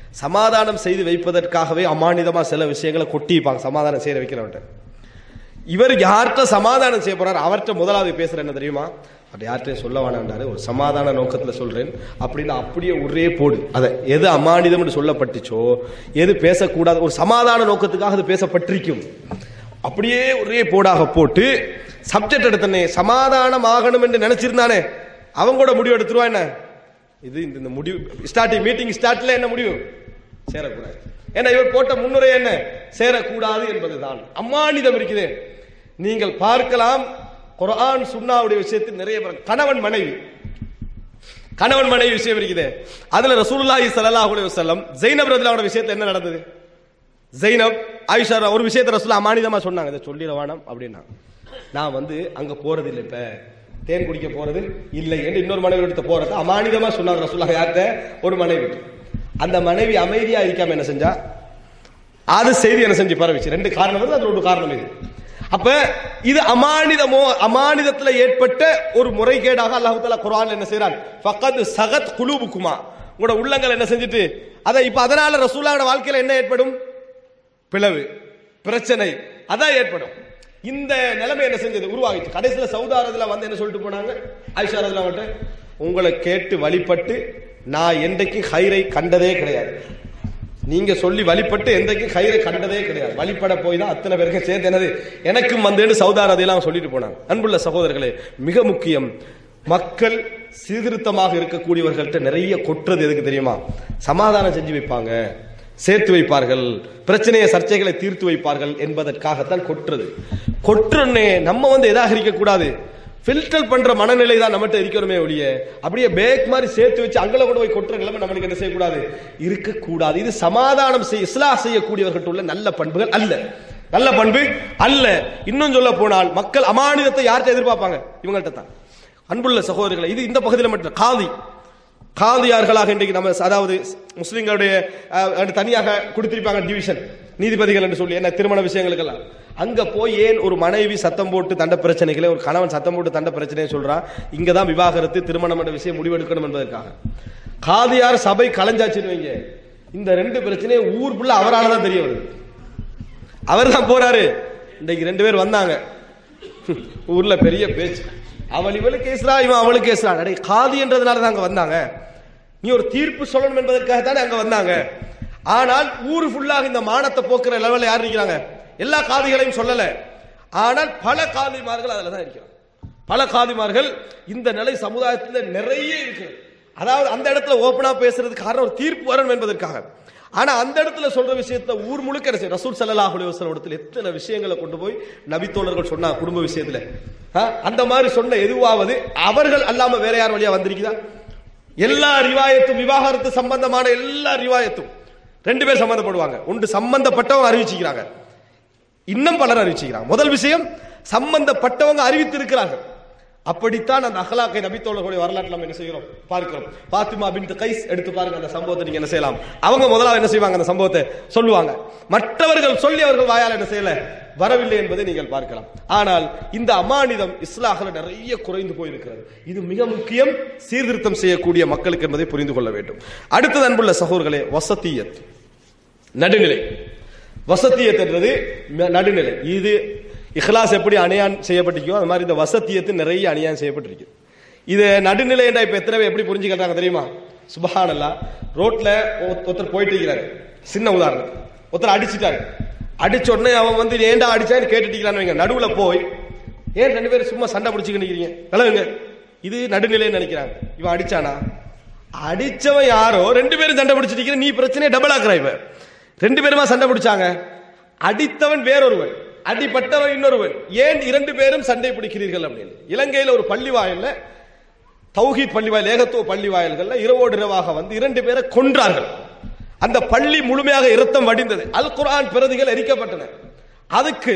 சமாதானம் செய்து வைப்பதற்காகவே அமானிதமா சில விஷயங்களை கொட்டிப்பாங்க சமாதானம் செய்ய வைக்கிறவன்ட்ட இவர் யார்கிட்ட சமாதானம் செய்ய போறார் அவர்கிட்ட முதலாவது பேசுற என்ன தெரியுமா அப்படி யார்கிட்டயும் சொல்ல வேணாண்டாரு ஒரு சமாதான நோக்கத்துல சொல்றேன் அப்படின்னு அப்படியே ஒரே போடு அதை எது அமானிதம்னு சொல்லப்பட்டுச்சோ எது பேசக்கூடாது ஒரு சமாதான நோக்கத்துக்காக அது பேசப்பட்டிருக்கும் அப்படியே ஒரே போடாக போட்டு சப்ஜெக்ட் எடுத்தனே சமாதானம் ஆகணும் என்று நினைச்சிருந்தானே அவங்க கூட முடிவு எடுத்துருவா என்ன இது இந்த இந்த முடிவு ஸ்டார்டிங் மீட்டிங் ஸ்டார்ட்ல என்ன முடிவு சேரக்கூடாது ஏன்னா இவர் போட்ட முன்னுரை என்ன சேரக்கூடாது என்பதுதான் அம்மானிதம் இருக்குது நீங்கள் பார்க்கலாம் குர்ஆன் சுன்னாவுடைய விஷயத்தில் நிறைய பேர் கணவன் மனைவி கணவன் மனைவி விஷயம் இருக்குது அதுல ரசூலுல்லாஹி ஸல்லல்லாஹு அலைஹி வஸல்லம் ஜெய்னப் ரலியல்லாஹு விஷயத்துல என்ன நடந்தது ஜெய்னப் ஆயிஷா ஒரு விஷயத்தை ரசூல் அமானிதமா சொன்னாங்க இதை சொல்லிட வேணாம் அப்படின்னா நான் வந்து அங்க போறது இல்லை இப்ப தேன் குடிக்க போறது இல்லை என்று இன்னொரு மனைவி எடுத்து போறது அமானிதமா சொன்னாங்க ரசூலுல்லாஹ் யார்கிட்ட ஒரு மனைவி அந்த மனைவி அமைதியா இருக்காம என்ன செஞ்சா அது செய்தி என்ன செஞ்சு பரவிச்சு ரெண்டு காரணம் வந்து அதுல ஒரு காரணம் இது அப்ப இது அமானிதமோ அமானிதத்துல ஏற்பட்ட ஒரு முறைகேடாக அல்லாஹு தாலா குர்ஆன்ல என்ன செய்றான் ஃபகத் சகத் குலூபுக்குமா உங்களோட உள்ளங்கள் என்ன செஞ்சுட்டு அத இப்ப அதனால ரசூலாவோட வாழ்க்கையில என்ன ஏற்படும் பிளவு பிரச்சனை அதான் ஏற்படும் இந்த நிலைமை என்ன செஞ்சது உருவாகிச்சு கடைசியில சவுதாரதுல வந்து என்ன சொல்லிட்டு போனாங்க ஆயிஷா ரதுல வந்துட்டு உங்களை கேட்டு வழிபட்டு நான் என்றைக்கும் ஹைரை கண்டதே கிடையாது நீங்க சொல்லி வழிபட்டு எந்தைக்கும் கயிறை கண்டதே கிடையாது வழிபட போய் தான் அத்தனை பேருக்கு சேர்த்து என்னது எனக்கும் வந்து சவுதார் அதையெல்லாம் சொல்லிட்டு போனாங்க அன்புள்ள சகோதரர்களே மிக முக்கியம் மக்கள் சீர்திருத்தமாக இருக்கக்கூடியவர்கள்ட்ட நிறைய கொட்டுறது எதுக்கு தெரியுமா சமாதானம் செஞ்சு வைப்பாங்க சேர்த்து வைப்பார்கள் பிரச்சனையை சர்ச்சைகளை தீர்த்து வைப்பார்கள் என்பதற்காகத்தான் கொட்டுறது கொட்டுறனே நம்ம வந்து எதாகரிக்க கூடாது ஃபில்டர் பண்ற மனநிலை தான் நம்மகிட்ட இருக்கிறோமே ஒழிய அப்படியே பேக் மாதிரி சேர்த்து வச்சு அங்கல கொண்டு போய் கொட்டுற நிலைமை நம்மளுக்கு என்ன செய்யக்கூடாது இருக்கக்கூடாது இது சமாதானம் செய்ய இஸ்லா செய்யக்கூடியவர்கிட்ட உள்ள நல்ல பண்புகள் அல்ல நல்ல பண்பு அல்ல இன்னும் சொல்ல போனால் மக்கள் அமானிதத்தை யார்கிட்ட எதிர்பார்ப்பாங்க இவங்கள்ட்ட தான் அன்புள்ள சகோதரர்களை இது இந்த பகுதியில் மட்டும் காதி காதியார்களாக இன்றைக்கு நம்ம அதாவது முஸ்லிம்களுடைய அஹ், தனியாக கொடுத்திருப்பாங்க டிவிஷன் நீதிபதிகள் என்று சொல்லி என்ன திருமண விஷயங்களுக்கெல்லாம் அங்க போய் ஏன் ஒரு மனைவி சத்தம் போட்டு தண்ட பிரச்சனைகளை ஒரு கணவன் சத்தம் போட்டு தண்ட பிரச்சனையை சொல்றான் இங்க தான் விவாகரத்து திருமணம் என்ற விஷயம் முடிவெடுக்கணும் என்பதற்காக காதியார் சபை கலைஞ்சாச்சுன்னு வைங்க இந்த ரெண்டு பிரச்சனையும் ஊர் ஃபுல்லா அவரால தான் தெரிய வருது அவர் தான் போறாரு இன்றைக்கு ரெண்டு பேர் வந்தாங்க ஊர்ல பெரிய பேச்சு அவள் இவளுக்கு கேசுறா இவன் அவளுக்கு கேசுறா அடே காதி என்றதுனால தான் அங்க வந்தாங்க நீ ஒரு தீர்ப்பு சொல்லணும் என்பதற்காக தானே அங்க வந்தாங்க ஆனால் ஊர் ஃபுல்லாக இந்த மானத்தை போக்குற லெவல்ல யார் இருக்கிறாங்க எல்லா காதிகளையும் சொல்லல ஆனால் பல காதிமார்கள் அதுல தான் இருக்கிறாங்க பல காதிமார்கள் இந்த நிலை சமுதாயத்தில் நிறைய இருக்கு அதாவது அந்த இடத்துல ஓப்பனா பேசுறதுக்கு காரணம் ஒரு தீர்ப்பு வரணும் என்பதற்காக ஆனா அந்த இடத்துல சொல்ற விஷயத்தை ஊர் முழுக்க என்ன செய்யும்? ரசூல் ஸல்லல்லாஹு அலைஹி வஸல்லம் இடத்துல எத்தனை விஷயங்களை கொண்டு போய் நபித்தோழர்கள் சொன்னா குடும்ப விஷயத்துல ஆ, அந்த மாதிரி சொன்ன எதுவாவது அவர்கள் அல்லாம வேற யார் வழியா வந்திருக்குதா எல்லா ரிவாயத்தும் விவாகரத்து சம்பந்தமான எல்லா ரிவாயத்தும் ரெண்டு பேர் சம்பந்தப்படுவாங்க ஒன்று சம்பந்தப்பட்டவங்க அறிவிச்சுக்கிறாங்க இன்னும் பலர் அறிவிச்சுக்கிறாங்க முதல் விஷயம் சம்பந்தப்பட்டவங்க அறிவித்திருக்கிறார்கள் அப்படித்தான் அந்த அகலாக்கை நபித்தோழர்களுடைய வரலாற்று நம்ம என்ன செய்கிறோம் பார்க்கிறோம் பாத்திமா பின் கைஸ் எடுத்து பாருங்க அந்த சம்பவத்தை நீங்க என்ன செய்யலாம் அவங்க முதலாவது என்ன செய்வாங்க அந்த சம்பவத்தை சொல்லுவாங்க மற்றவர்கள் சொல்லி அவர்கள் வாயால் என்ன செய்யல வரவில்லை என்பதை நீங்கள் பார்க்கலாம் ஆனால் இந்த அமானிதம் இஸ்லாஹில் நிறைய குறைந்து போயிருக்கிறது இது மிக முக்கியம் சீர்திருத்தம் செய்யக்கூடிய மக்களுக்கு என்பதை புரிந்து கொள்ள வேண்டும் அடுத்தது அன்புள்ள சகோதரர்களே வசத்தியத் நடுநிலை வசத்தியத் என்றது ம- நடுநிலை இது இஹ்லாஸ் எப்படி அணியான் செய்யப்பட்டிருக்கோ அது மாதிரி இந்த வசத்தியத்து நிறைய அணியான் செய்யப்பட்டிருக்கு இது நடுநிலை என்ற இப்ப எத்தனை பேர் எப்படி புரிஞ்சுக்கிறாங்க தெரியுமா சுபஹானல்லா ரோட்ல ஒருத்த- ஒருத்தர் போயிட்டு இருக்கிறாரு சின்ன உதாரணம் ஒருத்தர் அடிச்சிட்டாரு அடிச்ச உடனே அவன் வந்து ஏன்டா அடிச்சான்னு கேட்டுட்டு இருக்கிறான்னு வைங்க நடுவுல போய் ஏன் ரெண்டு பேரும் சும்மா சண்டை பிடிச்சிக்கிட்டு நிக்கிறீங்க விளங்குங்க இது நடுநிலைன்னு நினைக்கிறாங்க இவன் அடிச்சானா அடிச்சவன் யாரோ ரெண்டு பேரும் சண்டை பிடிச்சிட்டு இருக்கிற, நீ பிரச்சனையை டபுள் ஆக்குற இவ ரெண்டு பேருமா சண்டை பிடிச்சாங்க அடித்தவன் வேறொருவன் அடிப்பட்டவன் இன்னொருவன் ஏன் இரண்டு பேரும் சண்டை பிடிக்கிறீர்கள் அப்படின்னு இலங்கையில ஒரு பள்ளி வாயில்ல தௌஹீத் பள்ளி வாயில் ஏகத்துவ பள்ளி வாயில்கள்ல இரவோடு இரவாக வந்து இரண்டு பேரை கொன்றார்கள் அந்த பள்ளி முழுமையாக இரத்தம் வடிந்தது அல் குர்ஆன் பிரதிகள் எரிக்கப்பட்டன அதுக்கு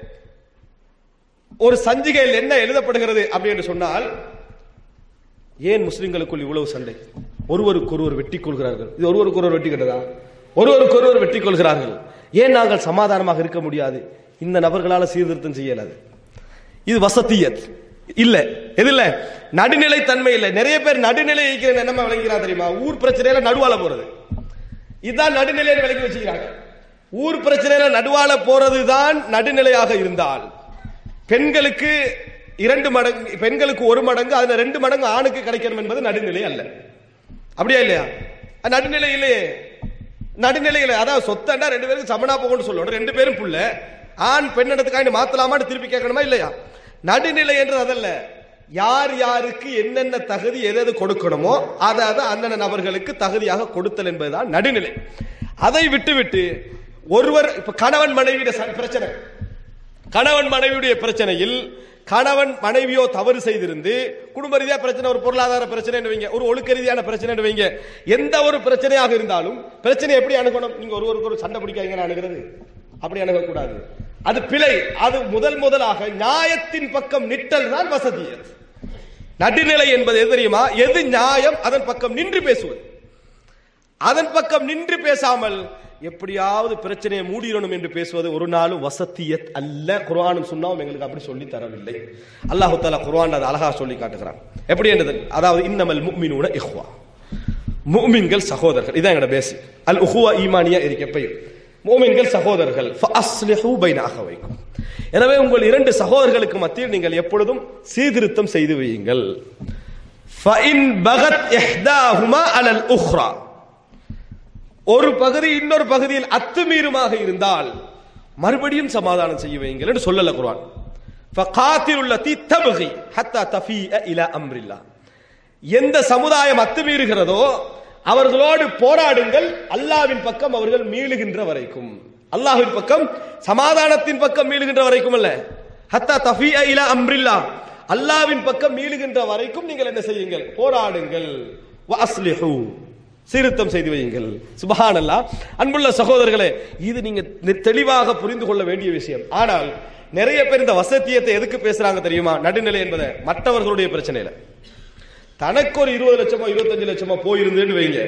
ஒரு சஞ்சிகையில் என்ன எழுதப்படுகிறது அப்படி என்று சொன்னால் ஏன் முஸ்லிம்களுக்குள் இவ்வளவு சண்டை ஒருவருக்கு ஒருவர் வெட்டி கொள்கிறார்கள் இது ஒருவருக்கு ஒருவர் வெட்டி கட்டதா ஒருவருக்கு ஒருவர் வெட்டி கொள்கிறார்கள் ஏன் நாங்கள் சமாதானமாக இருக்க முடியாது இந்த நபர்களால சீர்திருத்தம் செய்யலாது இது வசத்தியத் இல்ல எது இல்ல நடுநிலை தன்மை இல்ல நிறைய பேர் நடுநிலை இருக்கிற என்னமா விளங்கிறா தெரியுமா ஊர் பிரச்சனையில நடுவால போறது இதுதான் நடுநிலையை விலகி வச்சுக்கிறாங்க ஊர் பிரச்சனையில நடுவால போறதுதான் நடுநிலையாக இருந்தால் பெண்களுக்கு இரண்டு மடங்கு பெண்களுக்கு ஒரு மடங்கு அதுல ரெண்டு மடங்கு ஆணுக்கு கிடைக்கணும் என்பது நடுநிலை அல்ல அப்படியா இல்லையா அது நடுநிலை இல்லையே நடுநிலை இல்லை அதாவது சொத்தண்டா ரெண்டு பேருக்கு சமனா போகணும்னு சொல்லணும் ரெண்டு பேரும் புள்ள ஆண் பெண் இடத்துக்காக மாத்தலாமான்னு திருப்பி கேட்கணுமா இல்லையா நடுநிலை என்றது அதல்ல யார் யாருக்கு என்னென்ன தகுதி எது எது கொடுக்கணுமோ அதை அதை அந்தந்த நபர்களுக்கு தகுதியாக கொடுத்தல் என்பதுதான் நடுநிலை அதை விட்டுவிட்டு ஒருவர் இப்ப கணவன் மனைவியுடைய ச- பிரச்சனை கணவன் மனைவியுடைய பிரச்சனையில் கணவன் மனைவியோ தவறு செய்திருந்து குடும்ப ரீதியா பிரச்சனை ஒரு பொருளாதார பிரச்சனை வைங்க ஒரு ஒழுக்க ரீதியான பிரச்சனை வைங்க எந்த ஒரு பிரச்சனையாக இருந்தாலும் பிரச்சனை எப்படி அணுகணும் நீங்க ஒருவருக்கு ஒரு சண்டை பிடிக்காதீங்க அணுகிறது அப்படி அணுகக்கூடாது அது பிழை அது முதல் முதலாக நியாயத்தின் பக்கம் நிட்டல் தான் வசதி நடுநிலை என்பது எது தெரியுமா எது நியாயம் அதன் பக்கம் நின்று பேசுவது அதன் பக்கம் நின்று பேசாமல் எப்படியாவது பிரச்சனையை மூடிடணும் என்று பேசுவது ஒரு நாளும் வசத்தியத் அல்ல குர்ஆனும் சுன்னாவும் எங்களுக்கு அப்படி சொல்லி தரவில்லை அல்லாஹு தாலா குர்ஆன் அதை அழகா சொல்லி காட்டுகிறான் எப்படி என்றது அதாவது இன்னமல் முக்மினூன இஹ்வா முக்மின்கள் சகோதரர்கள் இதான் எங்களோட பேசிக் அல் உஹுவா ஈமானியா இருக்கு எப்பயும் மூமின்கள் சகோதரர்கள் ஃபஅஸ்லிஹு பைன அகவைக்கும் எனவே உங்கள் இரண்டு சகோதரர்களுக்கு மத்தியில் நீங்கள் எப்பொழுதும் சீர்திருத்தம் செய்து வையுங்கள் ஃபஇன் பகத் இஹ்தாஹுமா அலல் உஹ்ரா ஒரு பகுதி இன்னொரு பகுதியில் அத்துமீறுமாக இருந்தால் மறுபடியும் சமாதானம் செய்ய வையுங்கள் என்று சொல்லல குர்ஆன் ஃபகாத்தில் உள்ளதி தபகி ஹத்தா தஃபீஅ இலா அம்ரில்லா எந்த சமுதாயம் அத்துமீறுகிறதோ அவர்களோடு போராடுங்கள் அல்லாவின் பக்கம் அவர்கள் மீளுகின்ற வரைக்கும் அல்லாஹ்வின் பக்கம் சமாதானத்தின் பக்கம் மீளுகின்ற வரைக்கும் அல்ல ஹத்தா தஃபீஅ இலா அம்ரில்லா அல்லாவின் பக்கம் மீளுகின்ற வரைக்கும் நீங்கள் என்ன செய்யுங்கள் போராடுங்கள் வஅஸ்லிஹு சீர்திருத்தம் செய்து வையுங்கள் சுபஹானல்லா அன்புள்ள சகோதரர்களே இது நீங்க நெ- தெளிவாக புரிந்து கொள்ள வேண்டிய விஷயம் ஆனால் நிறைய பேர் இந்த வசத்தியத்தை எதுக்கு பேசுறாங்க தெரியுமா நடுநிலை என்பதை மற்றவர்களுடைய பிரச்சனையில தனக்கு ஒரு இருபது லட்சமோ இருபத்தஞ்சு லட்சமோ போயிருந்தேன்னு வைங்க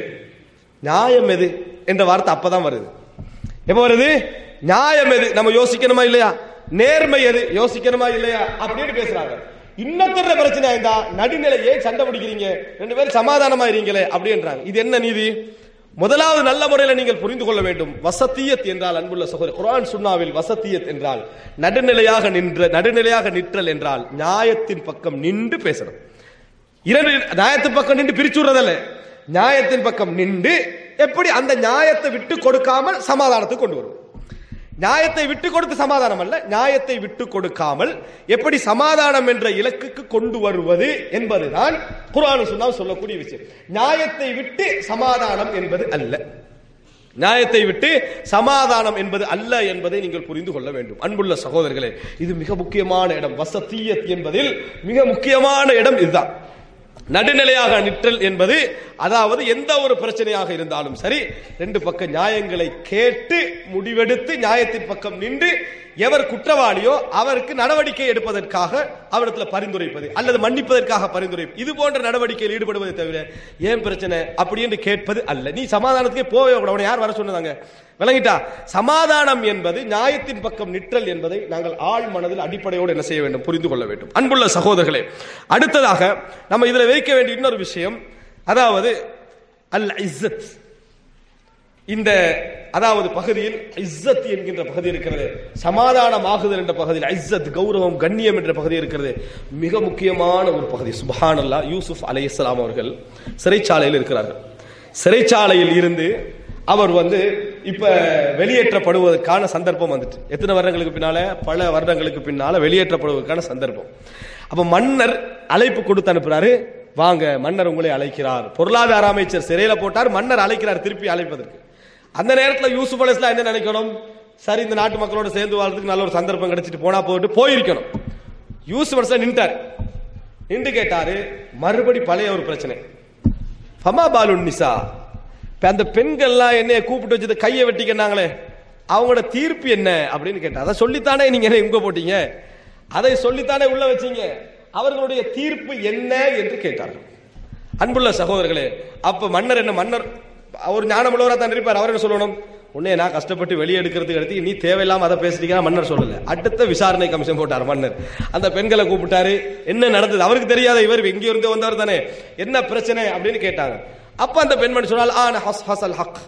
நியாயம் எது என்ற வார்த்தை அப்பதான் வருது எப்ப வருது நியாயம் எது நம்ம யோசிக்கணுமா இல்லையா நேர்மை எது யோசிக்கணுமா இல்லையா அப்படின்னு பேசுறாங்க இன்னொருத்தர பிரச்சனை இருந்தா நடுநிலையே சண்டை பிடிக்கிறீங்க ரெண்டு பேரும் சமாதானமா இருங்களே அப்படின்றாங்க இது என்ன நீதி முதலாவது நல்ல முறையில் நீங்கள் புரிந்து கொள்ள வேண்டும் வசத்தியத் என்றால் அன்புள்ள சகோதரி குர்ஆன் சுன்னாவில் வசத்தியத் என்றால் நடுநிலையாக நின்ற நடுநிலையாக நிற்றல் என்றால் நியாயத்தின் பக்கம் நின்று பேசணும் இரண்டு நியாயத்தின் பக்கம் நின்று பிரிச்சு விடுறதல்ல நியாயத்தின் பக்கம் நின்று எப்படி அந்த நியாயத்தை விட்டு கொடுக்காமல் சமாதானத்துக்கு கொண்டு வரும் நியாயத்தை விட்டு கொடுத்து சமாதானம் அல்ல நியாயத்தை விட்டு கொடுக்காமல் எப்படி சமாதானம் என்ற இலக்குக்கு கொண்டு வருவது என்பதுதான் குர்ஆன் சொன்னால் சொல்லக்கூடிய விஷயம் நியாயத்தை விட்டு சமாதானம் என்பது அல்ல நியாயத்தை விட்டு சமாதானம் என்பது அல்ல என்பதை நீங்கள் புரிந்து கொள்ள வேண்டும் அன்புள்ள சகோதரர்களே இது மிக முக்கியமான இடம் வசத்தியத் என்பதில் மிக முக்கியமான இடம் இதுதான் நடுநிலையாக நிற்றல் என்பது அதாவது எந்த ஒரு பிரச்சனையாக இருந்தாலும் சரி ரெண்டு பக்க நியாயங்களை கேட்டு முடிவெடுத்து நியாயத்தின் பக்கம் நின்று எவர் குற்றவாளியோ அவருக்கு நடவடிக்கை எடுப்பதற்காக அவரிடத்துல பரிந்துரைப்பது அல்லது மன்னிப்பதற்காக பரிந்துரை இது போன்ற நடவடிக்கையில் ஈடுபடுவதை தவிர ஏன் பிரச்சனை அப்படி என்று கேட்பது அல்ல நீ சமாதானத்துக்கே போவே கூடாது உன்னை யார் வர சொன்னதாங்க விளங்கிட்டா சமாதானம் என்பது நியாயத்தின் பக்கம் நிற்றல் என்பதை நாங்கள் ஆழ் மனதில் அடிப்படையோடு என்ன செய்ய வேண்டும் புரிந்து கொள்ள வேண்டும் அன்புள்ள சகோதரர்களே அடுத்ததாக நம்ம இதுல வைக்க வேண்டிய இன்னொரு விஷயம் அதாவது அல் இஸ்ஸத் இந்த அதாவது பகுதியில் இஸ்ஸத் என்கின்ற பகுதி இருக்கிறது சமாதானமாகுதல் என்ற பகுதியில் இஸ்ஸத் கௌரவம் கண்ணியம் என்ற பகுதி இருக்கிறது மிக முக்கியமான ஒரு பகுதி சுபஹானல்லா யூசுப் அலைஹிஸ்ஸலாம் அவர்கள் சிறைச்சாலையில் இருக்கிறார்கள் சிறைச்சாலையில் இருந்து அவர் வந்து இப்ப வெளியேற்றப்படுவதற்கான சந்தர்ப்பம் வந்துட்டு எத்தனை வருடங்களுக்கு பின்னால பல வருடங்களுக்கு பின்னால வெளியேற்றப்படுவதற்கான சந்தர்ப்பம் அப்ப மன்னர் அழைப்பு கொடுத்து அனுப்புறாரு வாங்க மன்னர் உங்களை அழைக்கிறார் பொருளாதார அமைச்சர் சிறையில போட்டார் மன்னர் அழைக்கிறார் திருப்பி அழைப்பதற்கு அந்த நேரத்தில் யூசுப் அலைஸ்லாம் என்ன நினைக்கணும் சரி இந்த நாட்டு மக்களோட சேர்ந்து வாழ்றதுக்கு நல்ல ஒரு சந்தர்ப்பம் கிடைச்சிட்டு போனா போயிட்டு போயிருக்கணும் யூசுப் அலைஸ்லாம் நின்ட்டார் நின்று கேட்டாரு மறுபடி பழைய ஒரு பிரச்சனை ஃபமா பாலுன் நிசா இப்ப அந்த பெண்கள்லாம் என்னைய கூப்பிட்டு வச்சது கையை வெட்டிக்கினாங்களே அவங்களோட தீர்ப்பு என்ன அப்படின்னு கேட்டா அதை சொல்லித்தானே நீங்க என்ன இங்க போட்டீங்க அதை சொல்லித்தானே உள்ள வச்சீங்க அவர்களுடைய தீர்ப்பு என்ன என்று கேட்டார்கள் அன்புள்ள சகோதரர்களே அப்ப மன்னர் என்ன மன்னர் அவர் ஞானமுள்ளவரா தான் இருப்பார் அவர் என்ன சொல்லணும் உன்னை நான் கஷ்டப்பட்டு வெளியே எடுக்கிறதுக்கு அடுத்து நீ தேவையில்லாம அதை பேசுறீங்கன்னா மன்னர் சொல்லல அடுத்த விசாரணை கமிஷன் போட்டார் மன்னர் அந்த பெண்களை கூப்பிட்டாரு என்ன நடந்தது அவருக்கு தெரியாத இவர் எங்க இருந்தே வந்தவர் தானே என்ன பிரச்சனை அப்படின்னு கேட்டாங்க அப்ப அந்த பெண்மணி சொன்னால் ஆன ஹஸ் ஹசல் ஹக்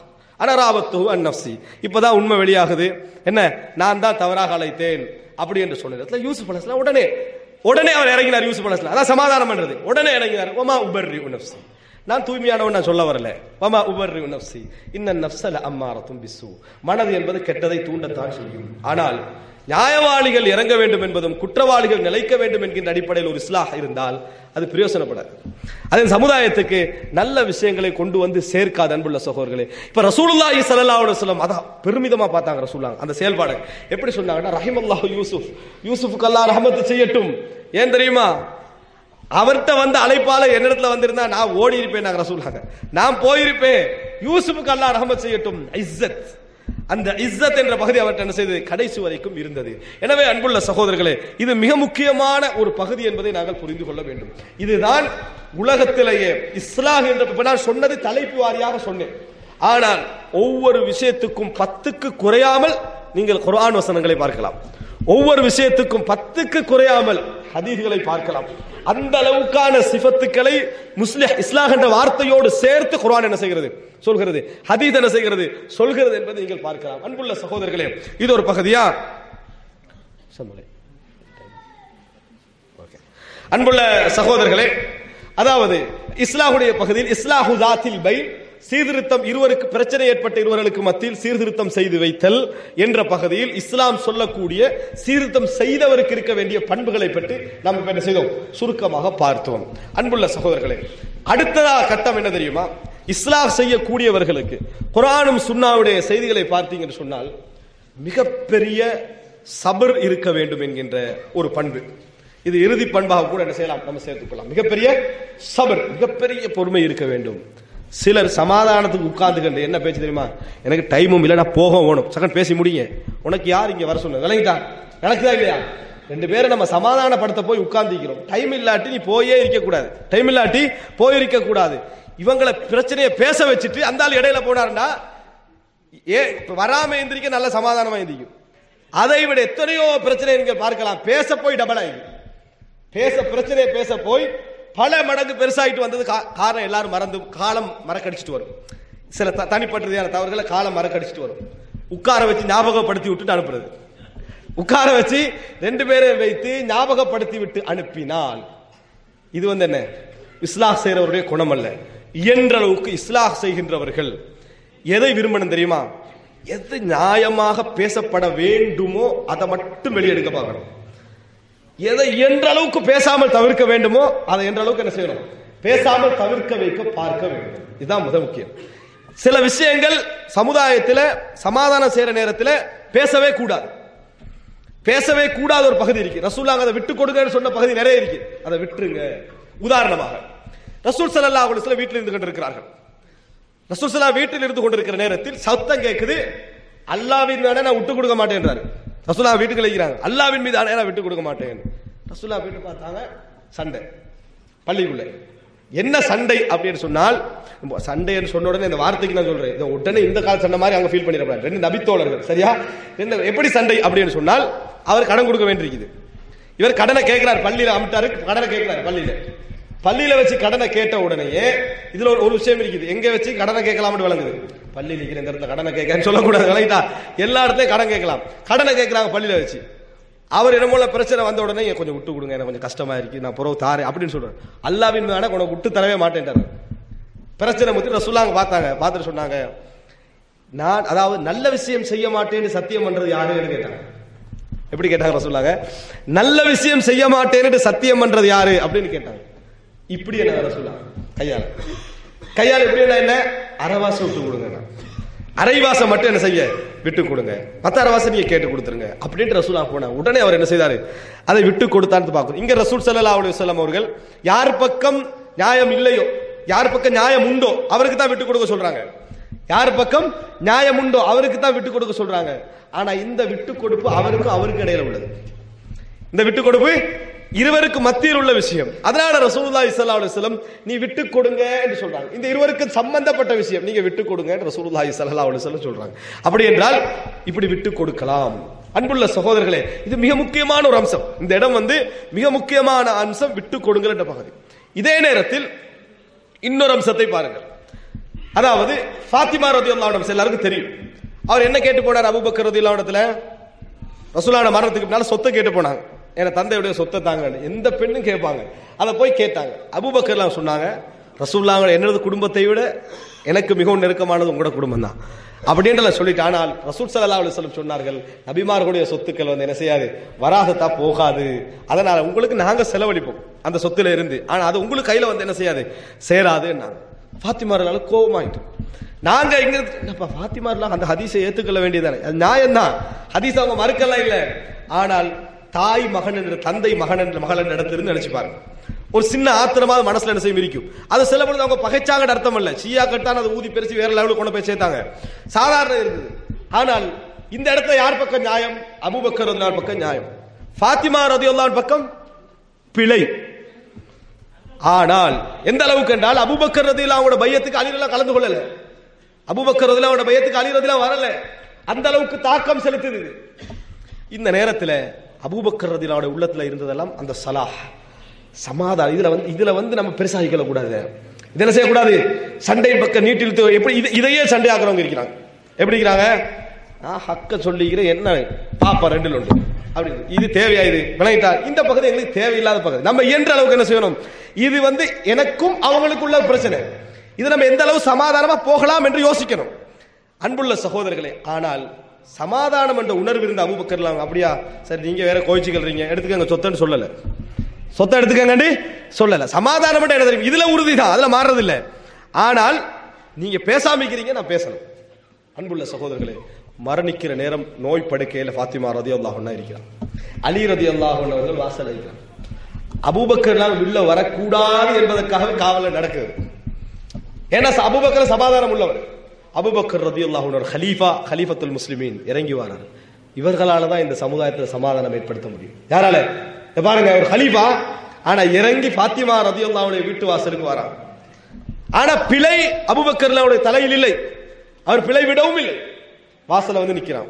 அனராபத்து அன் நஃப்சி இப்பதான் உண்மை வெளியாகுது என்ன நான் தான் தவறாக அழைத்தேன் அப்படி என்று சொன்ன இடத்துல யூசுப் அலைஹிஸ்ஸலாம் உடனே உடனே அவர் இறங்கினார் யூசுப் அலைஹிஸ்ஸலாம் அதான் சமாதானம் பண்றது உடனே இறங்கினார் ஒமா உபர்ரி நஃப்சி நான் தூய்மையானவன் நான் சொல்ல வரல வமா உபர்ரி நஃப்சி இன்ன நஃப்ஸல அம்மாரத்தும் பிசு மனது என்பது கெட்டதை தூண்டத்தான் செய்யும் ஆனால் நியாயவாளிகள் இறங்க வேண்டும் என்பதும் குற்றவாளிகள் நிலைக்க வேண்டும் என்கின்ற அடிப்படையில் ஒரு இஸ்லாஹ் இருந்தால் அது பிரயோசனப்படாது அது சமுதாயத்துக்கு நல்ல விஷயங்களை கொண்டு வந்து சேர்க்காது அன்புள்ள சகோதரர்களே இப்ப ரசூலுல்லாஹி ஸல்லல்லாஹு அலைஹி வஸல்லம் அதான் பெருமிதமா பார்த்தாங்க ரசூலுல்லாஹ் அந்த செயல்பாடு எப்படி சொன்னாங்கன்னா ரஹிமல்லாஹு யூசுப் யூசுஃபுக்கு அல்லாஹ் ரஹமத்து செய்யட்டும் ஏன் தெரியுமா அவர்கிட்ட வந்து அழைப்பால என்னிடத்துல வந்திருந்தா நான் ஓடி இருப்பேன் நாங்க ரசூலாங்க நான் போயிருப்பேன் யூசுஃபுக்கு அல்லாஹ் ரஹமத் செய்யட்டும் இஸ்ஸத் அந்த இஸ்ஸத் என்ற பகுதி அவர்கிட்ட என்ன செய்தது கடைசி வரைக்கும் இருந்தது எனவே அன்புள்ள சகோதரர்களே இது மிக முக்கியமான ஒரு பகுதி என்பதை நாங்கள் புரிந்து கொள்ள வேண்டும் இதுதான் உலகத்திலேயே இஸ்லாம் என்ற இப்ப நான் சொன்னது தலைப்பு வாரியாக சொன்னேன் ஆனால் ஒவ்வொரு விஷயத்துக்கும் பத்துக்கு குறையாமல் நீங்கள் குர்ஆன் வசனங்களை பார்க்கலாம் ஒவ்வொரு விஷயத்துக்கும் பத்துக்கு குறையாமல் ஹதீஸ்களை பார்க்கலாம் அந்த அளவுக்கான சிஃபத்துக்களை முஸ்லிம் இஸ்லாம் என்ற வார்த்தையோடு சேர்த்து குர்ஆன் என்ன செய்கிறது சொல்கிறது ஹதீஸ் என்ன செய்கிறது சொல்கிறது என்பதை நீங்கள் பார்க்கலாம் அன்புள்ள சகோதரர்களே இது ஒரு பகுதியா சம்பளை ஓகே. அன்புள்ள சகோதரர்களே அதாவது இஸ்லாஹுடைய பகுதியில் இஸ்லாஹு தாத்தில் பை சீர்திருத்தம் இருவருக்கு பிரச்சனை ஏற்பட்ட இருவர்களுக்கு மத்தியில் சீர்திருத்தம் செய்து வைத்தல் என்ற பகுதியில் இஸ்லாம் சொல்லக்கூடிய சீர்திருத்தம் செய்தவருக்கு இருக்க வேண்டிய பண்புகளை பற்றி நாம் இப்ப என்ன செய்தோம் சுருக்கமாக பார்த்தோம் அன்புள்ள சகோதரர்களே அடுத்ததா கட்டம் என்ன தெரியுமா இஸ்லாம் செய்யக்கூடியவர்களுக்கு குரானும் சுன்னாவுடைய செய்திகளை பார்த்தீங்கன்னு சொன்னால் மிகப்பெரிய சபர் இருக்க வேண்டும் என்கின்ற ஒரு பண்பு இது இறுதி பண்பாக கூட என்ன செய்யலாம் நம்ம சேர்த்துக்கொள்ளலாம் மிகப்பெரிய சபர் மிகப்பெரிய பொறுமை இருக்க வேண்டும் சிலர் சமாதானத்துக்கு உட்கார்ந்துக்கிட்டு என்ன பேச்சு தெரியுமா எனக்கு டைமும் இல்லை நான் போக வேணும் செகண்ட் பேசி முடியுங்க உனக்கு யார் இங்க வர சொன்னது விளங்கிட்டா நடக்குதா இல்லையா ரெண்டு பேரும் நம்ம சமாதானப்படுத்த போய் உட்கார்ந்துக்கிறோம் டைம் இல்லாட்டி நீ போயே இருக்க கூடாது டைம் இல்லாட்டி போயிருக்க கூடாது இவங்களை பிரச்சனையை பேச வச்சுட்டு அந்த ஆள் இடையில போனாருன்னா ஏ இப்ப வராம எந்திரிக்க நல்ல சமாதானமா எந்திரிக்கும் அதை விட எத்தனையோ பிரச்சனை நீங்கள் பார்க்கலாம் பேச போய் டபுள் ஆயிடும் பேச பிரச்சனையை பேச போய் பல மடங்கு பெருசாயிட்டு வந்தது கா- காரணம் எல்லாரும் மறந்து காலம் மறக்கடிச்சிட்டு வரும் சில த- தனிப்பட்ட ரீதியான தவறுகளை காலம் மறக்கடிச்சிட்டு வரும் உட்கார வச்சு ஞாபகப்படுத்தி விட்டுட்டு அனுப்புறது உட்கார வச்சு ரெண்டு பேரை வைத்து ஞாபகப்படுத்தி விட்டு அனுப்பினால் இது வந்து என்ன இஸ்லாஹ் செய்கிறவருடைய குணம் அல்ல இயன்ற அளவுக்கு இஸ்லாஹ் செய்கின்றவர்கள் எதை விரும்பணும் தெரியுமா எது நியாயமாக பேசப்பட வேண்டுமோ அதை மட்டும் வெளியெடுக்க பார்க்கணும் எதை இயன்ற அளவுக்கு பேசாமல் தவிர்க்க வேண்டுமோ அதை என்ற அளவுக்கு என்ன செய்யணும் பேசாமல் தவிர்க்க வைக்க பார்க்க வேண்டும் இதுதான் மிக முக்கியம் சில விஷயங்கள் சமுதாயத்தில் சமாதானம் செய்யற நேரத்தில் பேசவே கூடாது பேசவே கூடாத ஒரு பகுதி இருக்கு ரசூல்லாங்க அதை விட்டு கொடுங்கன்னு சொன்ன பகுதி நிறைய இருக்கு அதை விட்டுருங்க உதாரணமாக ரசூல் ஸல்லல்லாஹு அலைஹி வஸல்லம் வீட்டில் இருந்து கொண்டிருக்கிறார்கள் ரசூல் ஸல்லல்லாஹு வீட்டில் இருந்து கொண்டிருக்கிற நேரத்தில் சத்தம் கேட்குது அல்லாவின் மீதான நான் விட்டு கொடுக்க மாட்டேன்றாரு ரசூலா வீட்டுக்கு இருக்கிறாங்க அல்லாவின் மீது நான் விட்டு கொடுக்க மாட்டேன் ரசூலா வீட்டு பார்த்தாங்க சண்டை பள்ளிக்குள்ள என்ன சண்டை அப்படின்னு சொன்னால் இப்போ சண்டைன்னு சொன்ன உடனே இந்த வார்த்தைக்கு நான் சொல்றேன் இதை உடனே இந்த கால சண்டை மாதிரி அங்க ஃபீல் பண்ணிடக்கூடாது ரெண்டு நபித்தோழர்கள் சரியா என்ன எப்படி சண்டை அப்படின்னு சொன்னால் அவர் கடன் கொடுக்க வேண்டியிருக்குது இவர் கடனை கேட்கிறார் பள்ளியில அமிட்டாரு கடனை கேட்கிறார் பள்ளியில பள்ளியில வச்சு கடனை கேட்ட உடனேயே இதுல ஒரு ஒரு விஷயம் இருக்குது எங்க வச்சு கடனை கேட்கலாம்னு விளங்குது பள்ளியில் இருக்கிற இந்த இடத்துல கடனை கேட்கன்னு சொல்லக்கூடாது விளங்கிட்டா எல்லா இடத்துலயும் கடன் கேட்கலாம் கடனை கேட்கறாங்க பள்ளியில வச்சு அவர் என்ன போல பிரச்சனை வந்த உடனே "ஏன் கொஞ்சம் விட்டு கொடுங்க எனக்கு கொஞ்சம் கஷ்டமா இருக்கு நான் புறவு தாரேன் அப்படின்னு சொல்றாரு அல்லாவின் மேல உனக்கு விட்டு தரவே மாட்டேன்ட்டாரு பிரச்சனை முத்தி ரசூலாங்க பார்த்தாங்க பார்த்துட்டு சொன்னாங்க நான் அதாவது நல்ல விஷயம் செய்ய மாட்டேன்னு சத்தியம் பண்றது யாருன்னு கேட்டாங்க எப்படி கேட்டாங்க ரசூலாங்க நல்ல விஷயம் செய்ய மாட்டேன்னு சத்தியம் பண்றது யாரு அப்படின்னு கேட்டாங்க இப்படி என்ன ரசூலா கையால கையால எப்படி என்ன என்ன அரைவாசம் விட்டு கொடுங்க அரைவாசம் மட்டும் என்ன செய்ய விட்டு கொடுங்க மத்த அரைவாசம் நீங்க கேட்டு கொடுத்துருங்க அப்படின்ட்டு ரசூலா போனாங்க உடனே அவர் என்ன செய்தாரு அதை விட்டு கொடுத்தான்னு பார்க்கணும் இங்க ரசூல் ஸல்லல்லாஹு அலைஹி வஸல்லம் அவர்கள் யார் பக்கம் நியாயம் இல்லையோ யார் பக்கம் நியாயம் உண்டோ அவருக்கு தான் விட்டு கொடுக்க சொல்றாங்க யார் பக்கம் நியாயம் உண்டோ அவருக்கு தான் விட்டு கொடுக்க சொல்றாங்க ஆனா இந்த விட்டு கொடுப்பு அவருக்கும் அவருக்கு இடையில உள்ளது இந்த விட்டு கொடுப்பு இருவருக்கு மத்தியில் உள்ள விஷயம் அதனால ரசூலுல்லாஹி ஸல்லல்லாஹு அலைஹி வஸல்லம் நீ விட்டு கொடுங்க என்று சொல்றாங்க இந்த இருவருக்கு சம்பந்தப்பட்ட விஷயம் நீங்க விட்டு கொடுங்க என்று ரசூலுல்லாஹி ஸல்லல்லாஹு அலைஹி வஸல்லம் சொல்றாங்க அப்படி என்றால் இப்படி விட்டு கொடுக்கலாம் அன்புள்ள சகோதரர்களே இது மிக முக்கியமான ஒரு அம்சம் இந்த இடம் வந்து மிக முக்கியமான அம்சம் விட்டு கொடுங்கள் என்ற பகுதி இதே நேரத்தில் இன்னொரு அம்சத்தை பாருங்கள் அதாவது ஃபாத்திமா ரதியுல்லாஹு எல்லாருக்கும் தெரியும் அவர் என்ன கேட்டு போனார் அபூபக்கர் ரதியுல்லாஹு ரசூலான மரணத்துக்கு பின்னால சொத்தை கேட்டு போனாங்க என் தந்தையுடைய சொத்தை தாங்க எந்த பெண்ணும் கேட்பாங்க அதை போய் கேட்டாங்க அபூபக்கர்லாம் சொன்னாங்க ரசூல்லாங்க என்னது குடும்பத்தை விட எனக்கு மிகவும் நெருக்கமானது உங்களோட குடும்பம் தான் அப்படின்ற சொல்லிட்டு ஆனால் ரசூல் சல்லா அலுவலம் சொன்னார்கள் நபிமார்களுடைய சொத்துக்கள் வந்து என்ன செய்யாது வராகத்தா போகாது அதனால உங்களுக்கு நாங்க செலவழிப்போம் அந்த சொத்துல இருந்து ஆனா அது உங்களுக்கு கையில வந்து என்ன செய்யாது சேராது ஃபாத்திமாரால கோபமாயிட்டு நாங்க இங்க என்னப்பா ஃபாத்திமாரெல்லாம் அந்த ஹதீஸை ஏத்துக்கொள்ள வேண்டியதானே அது நியாயம் தான் ஹதீஸ் அவங்க மறுக்கலாம் இல்ல ஆனால் தாய் மகன் என்ற தந்தை மகன் என்ற மகள் என்ற இடத்திலிருந்து நினைச்சு பாருங்க ஒரு சின்ன ஆத்திரமாவது மனசுல என்ன செய்யும் இருக்கும் அது சில பொழுது அவங்க பகைச்சாங்கன்னு அர்த்தம் இல்ல ஷியா கட்டான அதை ஊதி பெருசி வேற லெவலுக்கு கொண்டு போய் சேர்த்தாங்க சாதாரண இருந்தது ஆனால் இந்த இடத்துல யார் பக்கம் நியாயம் அபூபக்கர் ரதியல்லாஹு பக்கம் நியாயம் ஃபாத்திமா ரதியுல்லாஹு பக்கம் பிழை ஆனால் எந்த அளவுக்கு என்றால் அபூபக்கர் ரதியுல்லாஹோட பையத்துக்கு அலிரலாம் கலந்து கொள்ளல அபூபக்கர் ரதியுல்லாஹோட பையத்துக்கு அலி ரதியுல்லாஹ் வரல அந்த அளவுக்கு தாக்கம் செலுத்துது இது. இந்த நேரத்தில் அபூபக்கர் ரதியுல்லாஹோட உள்ளத்துல இருந்ததெல்லாம் அந்த சலாஹ் சமாதானம் இதுல வந்து இதுல வந்து நம்ம பெருசாகிக்கல கூடாது இது என்ன செய்யக்கூடாது சண்டை பக்கம் நீட்டில் எப்படி இது இதையே சண்டை ஆக்குறவங்க இருக்கிறாங்க எப்படி இருக்கிறாங்க நான் ஹக்க சொல்லிக்கிறேன் என்ன பாப்பா ரெண்டுல உண்டு அப்படி இது தேவையா இது விளங்கிட்டா இந்த பகுதி எங்களுக்கு தேவையில்லாத பகுதி நம்ம இயன்ற அளவுக்கு என்ன செய்யணும் இது வந்து எனக்கும் அவங்களுக்குள்ள பிரச்சனை இது நம்ம எந்த அளவு சமாதானமா போகலாம் என்று யோசிக்கணும் அன்புள்ள சகோதரர்களே ஆனால் சமாதானம் என்ற உணர்வு இருந்த அபூபக்கர்லாம் அப்படியா சரி நீங்க வேற கோயிச்சுக்கல்றீங்க எடுத்துக்கங்க சொத்தன்னு சொல்லல சொத்தை எடுத்துக்கங்கண்டி சொல்லல சமாதானம் மட்டும் என்ன தெரியும் இதுல உறுதி தான் அதுல மாறுறது இல்ல ஆனால் நீங்க பேசாம இருக்கிறீங்க நான் பேசணும் அன்புள்ள சகோதரர்களே மரணிக்கிற நேரம் நோய் படுக்கையில் ஃபாத்திமா ரதி அல்லாஹ் இருக்கிறான் அலி ரதி அல்லாஹ் அவர்கள் வாசல் இருக்கிறான் அபூபக்கர்லாம் உள்ள வரக்கூடாது என்பதற்காக காவல நடக்குது ஏன்னா அபூபக்கர் சமாதானம் உள்ளவர் அபூபக்கர் ரதி அல்லாஹ் ஹலீஃபா ஹலீஃபத்துல் முஸ்லிமீன் இறங்கி வரார் இவர்களால தான் இந்த சமுதாயத்தில் சமாதானம் ஏற்படுத்த முடியும் யாரால இத பாருங்க ஒரு ஹலீஃபா ஆனா இறங்கி ஃபாத்திமா ரதி அல்லாவுடைய வீட்டு வாசலுக்கு வரான் ஆனா பிழை அபுபக்கர்ல அவருடைய தலையில் இல்லை அவர் பிழை விடவும் இல்லை வாசல்ல வந்து நிக்கிறான்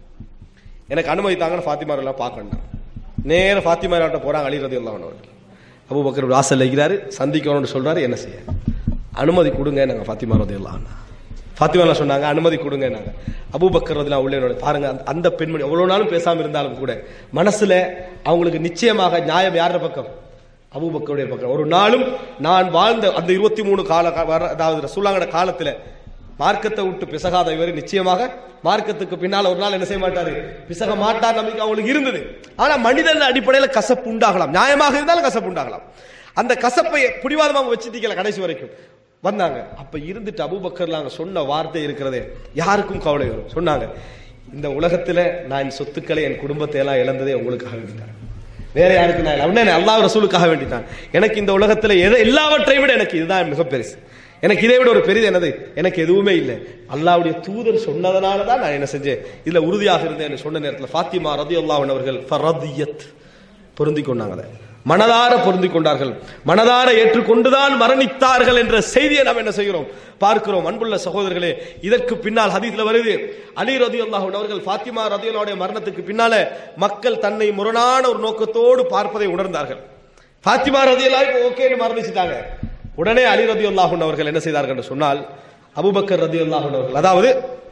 எனக்கு அனுமதி தாங்கன்னு ஃபாத்திமா எல்லாம் பார்க்கணும் நேர ஃபாத்திமா கிட்ட போறாங்க அலி ரதி அல்லாஹ் அவர்கள் அபுபக்கர் வாசல்ல இருக்கிறாரு சந்திக்கணும்னு சொல்றாரு என்ன செய்ய அனுமதி கொடுங்க நாங்க ஃபாத்திமா ரதி அல்லாஹ் ஃபாத்திமா சொன்னாங்க அனுமதி கொடுங்க நாங்க அபூபக்கர் ரதிலாம் உள்ளே நுழைய- பாருங்க அந்த- அந்த பெண்மணி எவ்வளவு நாளும் பேசாம இருந்தாலும் கூட மனசுல அவங்களுக்கு நிச்சயமாக நியாயம் யார பக்கம் அபூபக்கருடைய பக்கம் ஒரு நாளும் நான் வாழ்ந்த அந்த இருபத்தி மூணு கால கா- வர- அதாவது ரசூலாங்கட காலத்துல மார்க்கத்தை விட்டு பிசகாத இவர் நிச்சயமாக மார்க்கத்துக்கு பின்னால் ஒரு நாள் என்ன செய்ய மாட்டாரு பிசக மாட்டார் நம்பிக்கை அவங்களுக்கு இருந்தது ஆனா மனிதன் அடிப்படையில் கசப்பு உண்டாகலாம் நியாயமாக இருந்தாலும் கசப்பு உண்டாகலாம் அந்த கசப்பை பிடிவாதமாக வச்சுட்டீங்களா கடைசி வரைக்கும் வந்தாங்க அப்ப இருந்துட்டு அபூபக்கர்ல அங்க சொன்ன வார்த்தை இருக்கிறதே யாருக்கும் கவலை வரும் சொன்னாங்க இந்த உலகத்துல நான் என் சொத்துக்களை என் குடும்பத்தை எல்லாம் இழந்ததே உங்களுக்காக வேண்டித்தான் வேற யாருக்கு நான் இல்லை. அப்படின்னா அல்லாஹ் ரசூலுக்காக வேண்டித்தான் எனக்கு இந்த உலகத்துல எதை எல்லாவற்றையும் விட எனக்கு இதுதான் மிக பெருசு எனக்கு இதை விட ஒரு பெரிது என்னது எனக்கு எதுவுமே இல்லை அல்லாஹ்வுடைய தூதர் சொன்னதனால தான் நான் என்ன செஞ்சேன் இதுல உறுதியாக இருந்தேன் சொன்ன நேரத்தில் ஃபாத்திமா ரதி அல்லாஹ் அவர்கள் ஃபரதியத் பொருந்தி கொண்டாங்க அதை. மனதார பொருந்தி கொண்டார்கள் மனதார ஏற்றுக்கொண்டுதான் மரணித்தார்கள் என்ற செய்தியை நாம் என்ன செய்கிறோம் பார்க்கிறோம் அன்புள்ள சகோதரர்களே இதற்கு பின்னால் ஹதீஸ்ல வருது அலி ரதி அவர்கள் ஃபாத்திமா ரதியுல்லாவுடைய மரணத்துக்கு பின்னால மக்கள் தன்னை முரணான ஒரு நோக்கத்தோடு பார்ப்பதை உணர்ந்தார்கள் ஃபாத்திமா ரதியுல்லா இப்போ ஓகேன்னு மரணிச்சிட்டாங்க உடனே அலி ரதி அவர்கள் என்ன செய்தார்கள் என்று சொன்னால் அபூபக்கர் ரதி அவர்கள் அதாவது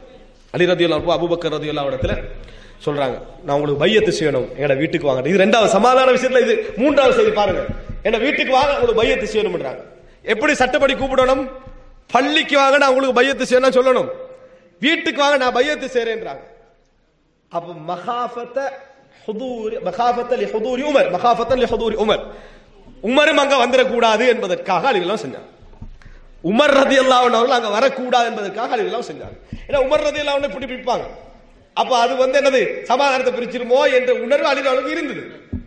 அலி ரதி அபூபக்கர் ரதி இடத்துல சொல்றாங்க நான் உங்களுக்கு பையத்து செய்யணும் எங்கட வீட்டுக்கு வாங்க இது ரெண்டாவது சமாதான விஷயத்துல இது மூன்றாவது செய்தி பாருங்க என்ன வீட்டுக்கு வாங்க உங்களுக்கு பையத்து செய்யணும்ன்றாங்க எப்படி சட்டப்படி கூப்பிடணும் பள்ளிக்கு வாங்க நான் உங்களுக்கு பையத்து செய்யணும் சொல்லணும் வீட்டுக்கு வாங்க நான் பையத்து செய்றேன்றாங்க அப்ப மகாஃபத்த ஹுதூரி மகாஃபத்த லி ஹுதூரி உமர் மகாஃபத்த லி ஹுதூரி உமர் உமரும் அங்க வந்துடக்கூடாது என்பதற்காக அழிவெல்லாம் செஞ்சாங்க உமர் ரதி அவர்கள் அங்க வரக்கூடாது என்பதற்காக அழிவெல்லாம் செஞ்சாங்க ஏன்னா உமர் ரதி அல்லாஹ் இப்படி பிடிப்பாங்க அப்ப அது வந்து என்னது சமாதானத்தை பிரிச்சிருமோ என்ற உணர்வு அழிவு இருந்தது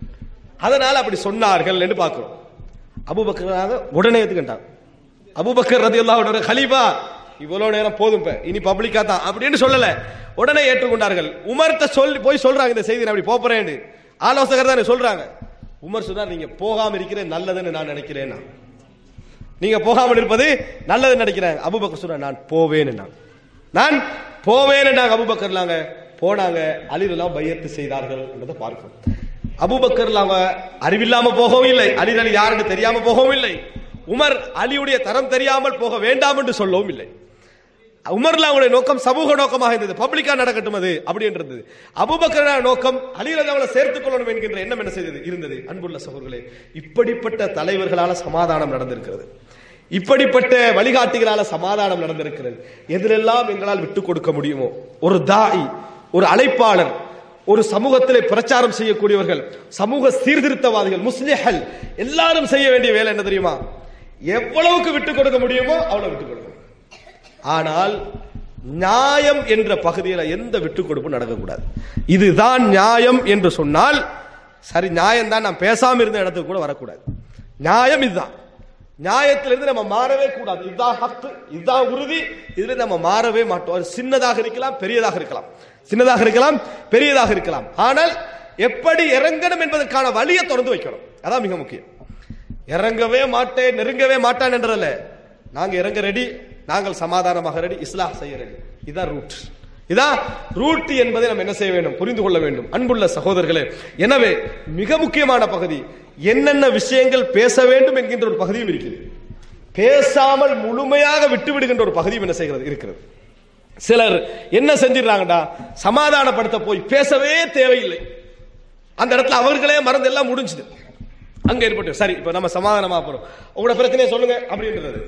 அதனால அப்படி சொன்னார்கள் என்று பார்க்கிறோம் அபூபக்கராக உடனே ஏத்துக்கிட்டாங்க அபூபக்கர் ரதி அல்லாஹ் ஹலீஃபா இவ்வளவு நேரம் போதும் இப்ப இனி பப்ளிக்கா தான் அப்படின்னு சொல்லல உடனே ஏற்றுக்கொண்டார்கள் உமர்கிட்ட சொல்லி போய் சொல்றாங்க இந்த செய்தி நான் அப்படி போறேன் ஆலோசகர் தானே சொல்றாங்க உமர் சொன்னார் நீங்க போகாம இருக்கிறது நல்லதுன்னு நான் நினைக்கிறேன் நீங்க போகாமல் இருப்பது நல்லதுன்னு நினைக்கிறேன் அபூபக்கர் சொன்னார் நான் போவேன் நான் போவேன் நாங்க அபூபக்கர்லாங்க போனாங்க அலிரெல்லாம் பையத்து செய்தார்கள் என்பதை பார்க்கிறோம் அபூபக்கர்ல அவங்க அறிவில்லாம போகவும் இல்லை அலி அலி யாருன்னு தெரியாம போகவும் இல்லை உமர் அலியுடைய தரம் தெரியாமல் போக வேண்டாம் என்று சொல்லவும் இல்லை உமர்ல அவங்களுடைய நோக்கம் சமூக நோக்கமாக இருந்தது பப்ளிக்கா நடக்கட்டும் அது அப்படின்றது அபுபக்கர நோக்கம் அலிரது அவளை சேர்த்துக் கொள்ளணும் என்கின்ற எண்ணம் என்ன செய்தது இருந்தது அன்புள்ள சகோதரர்களே இப்படிப்பட்ட தலைவர்களால சமாதானம் நடந்திருக்கிறது இப்படிப்பட்ட வழிகாட்டிகளால சமாதானம் நடந்திருக்கிறது எதிலெல்லாம் எங்களால் விட்டுக் கொடுக்க முடியுமோ ஒரு தாய் ஒரு அழைப்பாளர் ஒரு சமூகத்திலே பிரச்சாரம் செய்யக்கூடியவர்கள் சமூக சீர்திருத்தவாதிகள் முஸ்லிஹல் எல்லாரும் செய்ய வேண்டிய வேலை என்ன தெரியுமா எவ்வளவுக்கு விட்டுக் கொடுக்க முடியுமோ அவ்வளவு விட்டுக் கொடுக்கணும் ஆனால் நியாயம் என்ற பகுதியில் எந்த விட்டுக் கொடுப்பும் நடக்கக்கூடாது இதுதான் நியாயம் என்று சொன்னால் சரி நியாயம் தான் நான் பேசாம இருந்த இடத்துக்கு கூட வரக்கூடாது நியாயம் இதுதான் நியாயத்திலிருந்து நம்ம மாறவே கூடாது இதுதான் ஹக்கு இதுதான் உறுதி இதுல நம்ம மாறவே மாட்டோம் அது சின்னதாக இருக்கலாம் பெரியதாக இருக்கலாம் சின்னதாக இருக்கலாம் பெரியதாக இருக்கலாம் ஆனால் எப்படி இறங்கணும் என்பதற்கான வழியை திறந்து வைக்கணும் அதான் மிக முக்கியம் இறங்கவே மாட்டேன் நெருங்கவே மாட்டான் என்றதில்ல நாங்க இறங்க ரெடி நாங்கள் சமாதானமாக ரெடி இஸ்லாம் செய்ய ரெடி இதான் ரூட் இதான் ரூட் என்பதை நம்ம என்ன செய்ய வேண்டும் புரிந்து கொள்ள வேண்டும் அன்புள்ள சகோதரர்களே எனவே மிக முக்கியமான பகுதி என்னென்ன விஷயங்கள் பேச வேண்டும் என்கின்ற ஒரு பகுதியும் இருக்கிறது பேசாமல் முழுமையாக விட்டு விடுகின்ற ஒரு பகுதியும் என்ன செய்கிறது இருக்கிறது சிலர் என்ன செஞ்சிடறாங்கடா சமாதானப்படுத்த போய் பேசவே தேவையில்லை அந்த இடத்துல அவர்களே மறந்து எல்லாம் முடிஞ்சுது அங்க ஏற்பட்டு சரி இப்ப நம்ம சமாதானமா போறோம் உங்களோட பிரச்சனையை சொல்லுங்க அப்படின்றது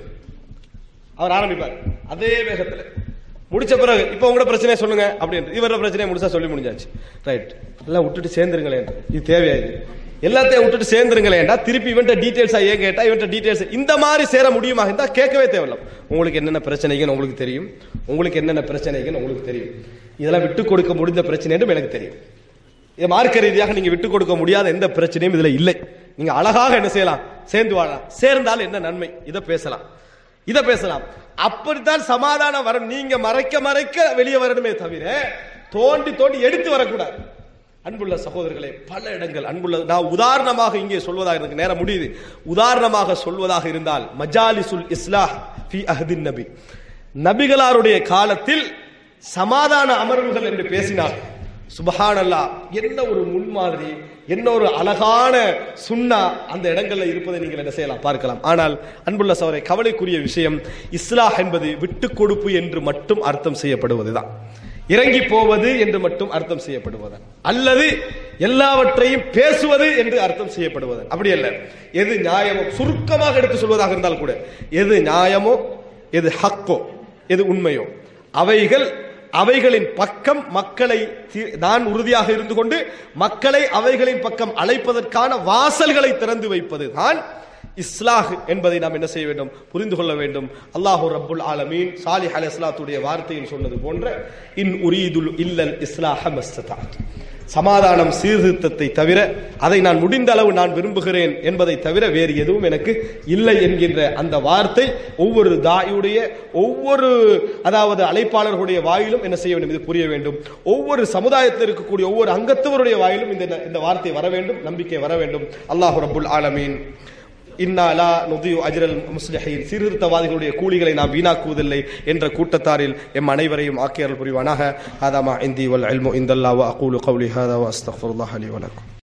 அவர் ஆரம்பிப்பார் அதே வேகத்துல முடிச்ச பிறகு இப்ப உங்களோட பிரச்சனையை சொல்லுங்க அப்படின்ட்டு இவரோட பிரச்சனையை முடிச்சா சொல்லி முடிஞ்சாச்சு ரைட் எல்லாம் விட்டுட்டு சேர்ந்துருங்களேன் இது தேவையா இது எல்லாத்தையும் விட்டுட்டு சேர்ந்துருங்களேன்டா திருப்பி இவன்ட்ட டீடைல்ஸா ஏன் கேட்டா இவன்ட்ட டீடைல்ஸ் இந்த மாதிரி சேர முடியுமா இருந்தா கேட்கவே தேவையில்ல உங்களுக்கு என்னென்ன பிரச்சனைகள் உங்களுக்கு தெரியும் உங்களுக்கு என்னென்ன பிரச்சனைகள் உங்களுக்கு தெரியும் இதெல்லாம் விட்டு கொடுக்க முடிந்த பிரச்சனை என்றும் எனக்கு தெரியும் இது மார்க்க ரீதியாக நீங்க விட்டு கொடுக்க முடியாத எந்த பிரச்சனையும் இதுல இல்லை நீங்க அழகாக என்ன செய்யலாம் சேர்ந்து வாழலாம் சேர்ந்தால் என்ன நன்மை இதை பேசலாம் இதை பேசலாம் அப்படித்தான் சமாதானம் வரும் நீங்க மறைக்க மறைக்க வெளியே வரணுமே தவிர தோண்டி தோண்டி எடுத்து வரக்கூடாது அன்புள்ள சகோதரர்களே பல இடங்கள் அன்புள்ள நான் உதாரணமாக இங்கே சொல்வதாக எனக்கு நேரம் முடியுது உதாரணமாக சொல்வதாக இருந்தால் மஜாலிசுல் இஸ்லாஹ் ஃபி அஹ்தின் நபி நபிகளாருடைய காலத்தில் சமாதான அமர்வுகள் என்று பேசினார் சுபஹானல்லா என்ன ஒரு முன்மாதிரி என்ன ஒரு அழகான சுண்ணா அந்த இடங்கள்ல இருப்பதை நீங்கள் என்ன செய்யலாம் பார்க்கலாம் ஆனால் அன்புள்ள சவரை கவலைக்குரிய விஷயம் இஸ்லாஹ் என்பது விட்டு கொடுப்பு என்று மட்டும் அர்த்தம் செய்யப்படுவதுதான் இறங்கி போவது என்று மட்டும் அர்த்தம் செய்யப்படுவது அல்லது எல்லாவற்றையும் பேசுவது என்று அர்த்தம் செய்யப்படுவது அப்படி அல்ல எது நியாயமோ சுருக்கமாக எடுத்து சொல்வதாக இருந்தால் கூட எது நியாயமோ எது ஹக்கோ எது உண்மையோ அவைகள் அவைகளின் பக்கம் மக்களை தி- நான் உறுதியாக இருந்து கொண்டு மக்களை அவைகளின் பக்கம் அழைப்பதற்கான வாசல்களை திறந்து வைப்பது தான் இஸ்லாஹ் என்பதை நாம் என்ன செய்ய வேண்டும் புரிந்து கொள்ள வேண்டும் அல்லாஹு ரப்புல் ஆலமீன் சாலிஹ் அலைஹிஸ்ஸலாத்துடைய வார்த்தையில் சொன்னது போன்ற இன் உரீதுல் இல்லல் இஸ்லாஹ மஸ்ததாத் சமாதானம் சீர்திருத்தத்தை தவிர அதை நான் முடிந்த அளவு நான் விரும்புகிறேன் என்பதை தவிர வேறு எதுவும் எனக்கு இல்லை என்கின்ற அந்த வார்த்தை ஒவ்வொரு தாயுடைய ஒவ்வொரு அதாவது அழைப்பாளர்களுடைய வாயிலும் என்ன செய்ய வேண்டும் இது புரிய வேண்டும் ஒவ்வொரு சமுதாயத்தில் இருக்கக்கூடிய ஒவ்வொரு அங்கத்தவருடைய வாயிலும் இந்த இந்த வார்த்தை வர வேண்டும் நம்பிக்கை வர வேண்டும் அல்லாஹு ரப்புல் ஆலமீன் இன்னாலா நுதியு அஜ்ரல் முஸ்லிஹீன் சீர்திருத்தவாதிகளுடைய கூலிகளை நாம் வீணாக்குவதில்லை என்ற கூட்டத்தாரில் எம் அனைவரையும் ஆக்கியர்கள் புரிவானாக ஹாதா மா இந்தி வல் இல்மு இந்தல்லா வ அகூலு கௌலி ஹாதா வ அஸ்தக்ஃபிருல்லாஹ் லி வ லக்கும்